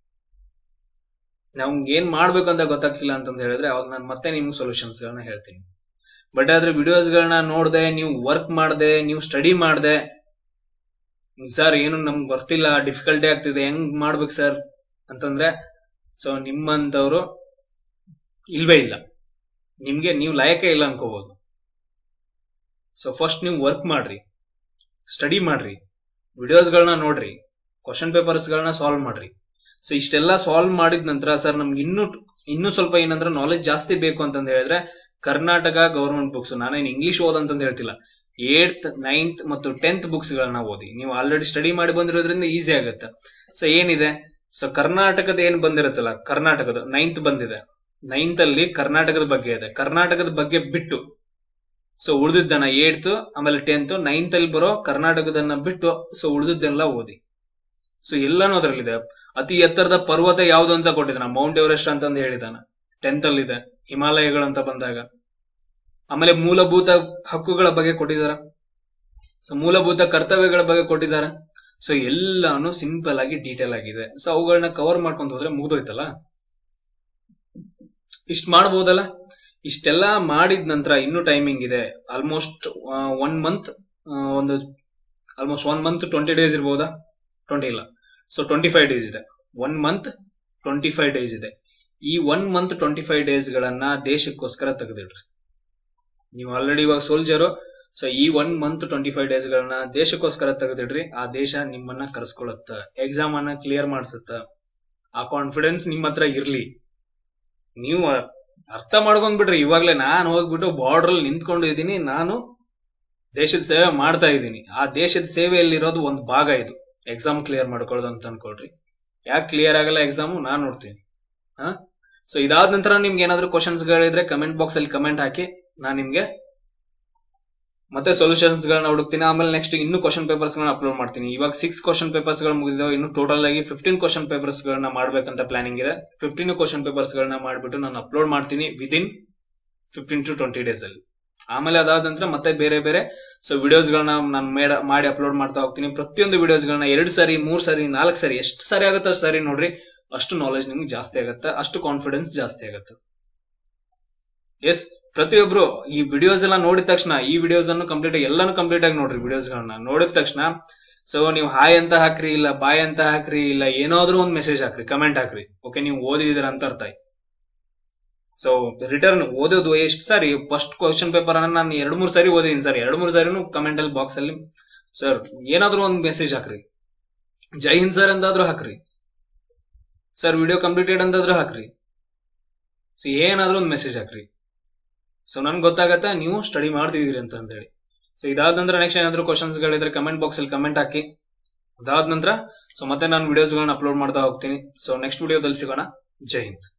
ನಮ್ಗೆ ಏನ್ ಮಾಡ್ಬೇಕು ಅಂತ ಗೊತ್ತಾಗ್ತಿಲ್ಲ ಅಂತಂದ್ ಹೇಳಿದ್ರೆ ಅವಾಗ ನಾನು ಮತ್ತೆ ನಿಮ್ಗೆ ಸೊಲ್ಯೂಷನ್ಸ್ ಗಳನ್ನ ಹೇಳ್ತೀನಿ ಬಟ್ ಆದ್ರೆ ವಿಡಿಯೋಸ್ ಗಳನ್ನ ನೋಡ್ದೆ ನೀವು ವರ್ಕ್ ಮಾಡ್ದೆ ನೀವು ಸ್ಟಡಿ ಮಾಡ್ದೆ ಸರ್ ಏನು ನಮ್ಗೆ ಬರ್ತಿಲ್ಲ ಡಿಫಿಕಲ್ಟಿ ಆಗ್ತಿದೆ ಹೆಂಗ್ ಮಾಡ್ಬೇಕು ಸರ್ ಅಂತಂದ್ರೆ ಸೊ ನಿಮ್ಮಂತವ್ರು ಇಲ್ವೇ ಇಲ್ಲ ನಿಮ್ಗೆ ನೀವು ಲಾಯಕ ಇಲ್ಲ ಅನ್ಕೋಬಹುದು ಸೊ ಫಸ್ಟ್ ನೀವು ವರ್ಕ್ ಮಾಡ್ರಿ ಸ್ಟಡಿ ಮಾಡ್ರಿ ವಿಡಿಯೋಸ್ಗಳನ್ನ ನೋಡ್ರಿ ಕ್ವಶನ್ ಪೇಪರ್ಸ್ ಗಳನ್ನ ಸಾಲ್ವ್ ಮಾಡ್ರಿ ಸೊ ಇಷ್ಟೆಲ್ಲ ಸಾಲ್ವ್ ಮಾಡಿದ ನಂತರ ಸರ್ ನಮ್ಗೆ ಇನ್ನೂ ಇನ್ನೂ ಸ್ವಲ್ಪ ಏನಂದ್ರೆ ನಾಲೆಜ್ ಜಾಸ್ತಿ ಬೇಕು ಅಂತಂದ್ ಹೇಳಿದ್ರೆ ಕರ್ನಾಟಕ ಗವರ್ಮೆಂಟ್ ಬುಕ್ಸ್ ನಾನೇನು ಇಂಗ್ಲಿಷ್ ಓದಂತಂದ್ ಹೇಳ್ತಿಲ್ಲ ಏಟ್ತ್ ನೈನ್ತ್ ಮತ್ತು ಟೆಂತ್ ಬುಕ್ಸ್ ಗಳನ್ನ ಓದಿ ನೀವು ಆಲ್ರೆಡಿ ಸ್ಟಡಿ ಮಾಡಿ ಬಂದಿರೋದ್ರಿಂದ ಈಸಿ ಆಗುತ್ತೆ ಸೊ ಏನಿದೆ ಸೊ ಕರ್ನಾಟಕದ ಏನ್ ಬಂದಿರುತ್ತಲ್ಲ ಕರ್ನಾಟಕದ ನೈನ್ತ್ ಬಂದಿದೆ ನೈನ್ತ್ ಅಲ್ಲಿ ಕರ್ನಾಟಕದ ಬಗ್ಗೆ ಇದೆ ಕರ್ನಾಟಕದ ಬಗ್ಗೆ ಬಿಟ್ಟು ಸೊ ಉಳಿದಿದ್ದನ್ನ ಏಟ್ತ್ ಆಮೇಲೆ ಟೆಂತ್ ನೈನ್ತ್ ಅಲ್ಲಿ ಬರೋ ಕರ್ನಾಟಕದನ್ನ ಬಿಟ್ಟು ಸೊ ಉಳಿದಿದ್ದೆಲ್ಲ ಓದಿ ಸೊ ಎಲ್ಲಾನು ಅದರಲ್ಲಿದೆ ಅತಿ ಎತ್ತರದ ಪರ್ವತ ಯಾವ್ದು ಅಂತ ಕೊಟ್ಟಿದ್ದಾನ ಮೌಂಟ್ ಎವರೆಸ್ಟ್ ಅಂತಂದು ಹೇಳಿದಾನ ಟೆಂತ್ ಅಲ್ಲಿ ಇದೆ ಹಿಮಾಲಯಗಳಂತ ಬಂದಾಗ ಆಮೇಲೆ ಮೂಲಭೂತ ಹಕ್ಕುಗಳ ಬಗ್ಗೆ ಕೊಟ್ಟಿದಾರ ಸೊ ಮೂಲಭೂತ ಕರ್ತವ್ಯಗಳ ಬಗ್ಗೆ ಕೊಟ್ಟಿದ್ದಾರೆ ಸೊ ಎಲ್ಲಾನು ಸಿಂಪಲ್ ಆಗಿ ಡೀಟೇಲ್ ಆಗಿದೆ ಸೊ ಅವುಗಳನ್ನ ಕವರ್ ಮಾಡ್ಕೊಂತ ಹೋದ್ರೆ ಮುಗ್ದೋಯ್ತಲ್ಲ ಇಷ್ಟ ಮಾಡ್ಬೋದಲ್ಲ ಇಷ್ಟೆಲ್ಲ ಮಾಡಿದ ನಂತರ ಇನ್ನೂ ಟೈಮಿಂಗ್ ಇದೆ ಆಲ್ಮೋಸ್ಟ್ ಒನ್ ಮಂತ್ ಒಂದು almost one month twenty days ಇರ್ಬೋದಾ ಟ್ವೆಂಟಿ ಇಲ್ಲ ಸೊ ಟ್ವೆಂಟಿ ಫೈವ್ ಡೇಸ್ ಇದೆ one month twenty five days ಇದೆ ಈ one month twenty five days ಗಳನ್ನ ದೇಶಕ್ಕೋಸ್ಕರ ತೆಗೆದಿಡ್ರಿ ನೀವು ಆಲ್ರೆಡಿ ಇವಾಗ ಸೋಲ್ಜರು ಸೊ ಈ one month twenty five days ಗಳನ್ನ ದೇಶಕ್ಕೋಸ್ಕರ ತೆಗೆದಿಡ್ರಿ ಆ ದೇಶ ನಿಮ್ಮನ್ನ ಕರ್ಸ್ಕೊಳತ್ತ ಎಕ್ಸಾಮ್ ಅನ್ನ ಕ್ಲಿಯರ್ ಮಾಡಿಸುತ್ತ ಆ ಕಾನ್ಫಿಡೆನ್ಸ್ ನಿಮ್ಮ ಹತ್ರ ಇರ್ಲಿ ನೀವು ಅರ್ಥ ಮಾಡ್ಕೊಂಡ್ಬಿಟ್ರಿ ಇವಾಗ್ಲೇ ನಾನು ಹೋಗ್ಬಿಟ್ಟು ಬಾರ್ಡರ್ ಅಲ್ಲಿ ನಿಂತ್ಕೊಂಡು ಇದ್ದೀನಿ ನಾನು ದೇಶದ ಸೇವೆ ಮಾಡ್ತಾ ಇದ್ದೀನಿ ಆ ದೇಶದ ಸೇವೆಯಲ್ಲಿರೋದು ಒಂದು ಭಾಗ ಇದು ಎಕ್ಸಾಮ್ ಕ್ಲಿಯರ್ ಮಾಡ್ಕೊಳ್ಳೋದು ಅಂತ ಅನ್ಕೊಳ್ರಿ ಯಾಕೆ ಕ್ಲಿಯರ್ ಆಗಲ್ಲ ಎಕ್ಸಾಮು ನಾನ್ ನೋಡ್ತೀನಿ ಹಾ ಸೊ ಇದಾದ ನಂತರ ನಿಮ್ಗೆ ಏನಾದ್ರು ಕ್ವಶನ್ಸ್ ಗಳಿದ್ರೆ ಕಮೆಂಟ್ ಬಾಕ್ಸ್ ಅಲ್ಲಿ ಕಮೆಂಟ್ ಹಾಕಿ ನಾನು ನಿಮ್ಗೆ ಮತ್ತೆ ಸೊಲ್ಯೂಷನ್ಸ್ ಗಳನ್ನ ಹುಡುಕ್ತೀನಿ ಆಮೇಲೆ ನೆಕ್ಸ್ಟ್ ಇನ್ನು ಕ್ವಶನ್ ಪೇಪರ್ಸ್ ಗಳನ್ನ ಅಪ್ಲೋಡ್ ಮಾಡ್ತೀನಿ ಇವಾಗ ಸಿಕ್ಸ್ ಕ್ವಶನ್ ಪೇಪರ್ಸ್ ಗಳು ಮುಗಿದಾವೆ ಇನ್ನು ಟೋಟಲ್ ಆಗಿ ಫಿಫ್ಟೀನ್ ಕ್ವಶನ್ ಪೇಪರ್ಸ್ ಗಳನ್ನ ಮಾಡ್ಬೇಕಂತ ಪ್ಲಾನಿಂಗ್ ಇದೆ ಫಿಫ್ಟೀನ್ ಕ್ವಶನ್ ಪೇಪರ್ಸ್ ಗಳನ್ನ ಮಾಡ್ಬಿಟ್ಟು ನಾನು ಅಪ್ಲೋಡ್ ಮಾಡ್ತೀನಿ within fifteen to twenty days ಅಲ್ಲಿ ಆಮೇಲೆ ಅದಾದ ನಂತರ ಮತ್ತೆ ಬೇರೆ ಬೇರೆ ಸೊ ವಿಡಿಯೋಸ್ ಗಳನ್ನ ನಾನು ಮಾಡಿ ಅಪ್ಲೋಡ್ ಮಾಡ್ತಾ ಹೋಗ್ತೀನಿ ಪ್ರತಿಯೊಂದು ವಿಡಿಯೋಸ್ ಗಳನ್ನ ಎರಡು ಸರಿ ಮೂರ್ ಸರಿ ನಾಲ್ಕು ಸರಿ ಎಷ್ಟು ಸರಿ ಆಗುತ್ತೆ ಅಷ್ಟು ಸರಿ ನೋಡ್ರಿ ಅಷ್ಟು ನಾಲೆಜ್ ನಿಮ್ಗೆ ಜಾಸ್ತಿ ಆಗುತ್ತೆ ಅಷ್ಟು ಕಾನ್ಫಿಡೆನ್ಸ್ ಜಾಸ್ತಿ ಆಗುತ್ತೆ ಎಸ್ ಪ್ರತಿಯೊಬ್ರು ಈ ವಿಡಿಯೋಸ್ ಎಲ್ಲ ನೋಡಿದ ತಕ್ಷಣ ಈ ವಿಡಿಯೋಸ್ ಅನ್ನು ಕಂಪ್ಲೀಟ್ ಆಗಿ ಎಲ್ಲಾನು ಕಂಪ್ಲೀಟ್ ಆಗಿ ನೋಡ್ರಿ ವಿಡಿಯೋಸ್ ಗಳನ್ನ ನೋಡಿದ ತಕ್ಷಣ ಸೊ ನೀವು ಹಾಯ್ ಅಂತ ಹಾಕ್ರಿ ಇಲ್ಲ ಬಾಯ್ ಅಂತ ಹಾಕ್ರಿ ಇಲ್ಲ ಏನಾದ್ರೂ ಒಂದು ಮೆಸೇಜ್ ಹಾಕ್ರಿ ಕಮೆಂಟ್ ಹಾಕ್ರಿ ಓಕೆ ನೀವು ಓದಿದಿರ ಅಂತ ಅರ್ಥ ಸೊ ರಿಟರ್ನ್ ಓದೋದು ಎಷ್ಟು ಸಾರಿ ಫಸ್ಟ್ ಕ್ವಶನ್ ಪೇಪರ್ ಅನ್ನ ನಾನು ಎರಡು ಮೂರು ಸಾರಿ ಓದಿದ್ದೀನಿ ಸರ್ ಎರಡು ಮೂರು ಸಾರಿನು ಕಮೆಂಟ್ ಅಲ್ಲಿ ಬಾಕ್ಸ್ ಅಲ್ಲಿ ಸರ್ ಏನಾದ್ರೂ ಒಂದು ಮೆಸೇಜ್ ಹಾಕ್ರಿ ಜೈ ಹಿಂದ್ ಸರ್ ಅಂದಾದ್ರೂ ಹಾಕ್ರಿ ಸರ್ ವಿಡಿಯೋ ಕಂಪ್ಲೀಟೆಡ್ ಅಂದಾದ್ರೂ ಹಾಕ್ರಿ ಸೊ ಏನಾದ್ರೂ ಒಂದು ಮೆಸೇಜ್ ಹಾಕ್ರಿ ಸೊ ನನ್ಗೆ ಗೊತ್ತಾಗತ್ತೆ ನೀವು ಸ್ಟಡಿ ಮಾಡ್ತಿದ್ದೀರಿ ಅಂತ ಹೇಳಿ ಸೊ ಇದಾದ ನಂತರ ನೆಕ್ಸ್ಟ್ ಏನಾದ್ರು ಕ್ವಶನ್ಸ್ ಗಳಿದ್ರೆ ಕಮೆಂಟ್ ಬಾಕ್ಸ್ ಅಲ್ಲಿ ಕಮೆಂಟ್ ಹಾಕಿ ಅದಾದ ನಂತರ ಸೊ ಮತ್ತೆ ನಾನು ವಿಡಿಯೋಸ್ಗಳನ್ನ ಅಪ್ಲೋಡ್ ಮಾಡ್ತಾ ಹೋಗ್ತೀನಿ ಸೊ ನೆಕ್ಸ್ಟ್ ವಿಡಿಯೋದಲ್ಲಿ ಸಿಗೋಣ ಜೈ ಹಿಂದ್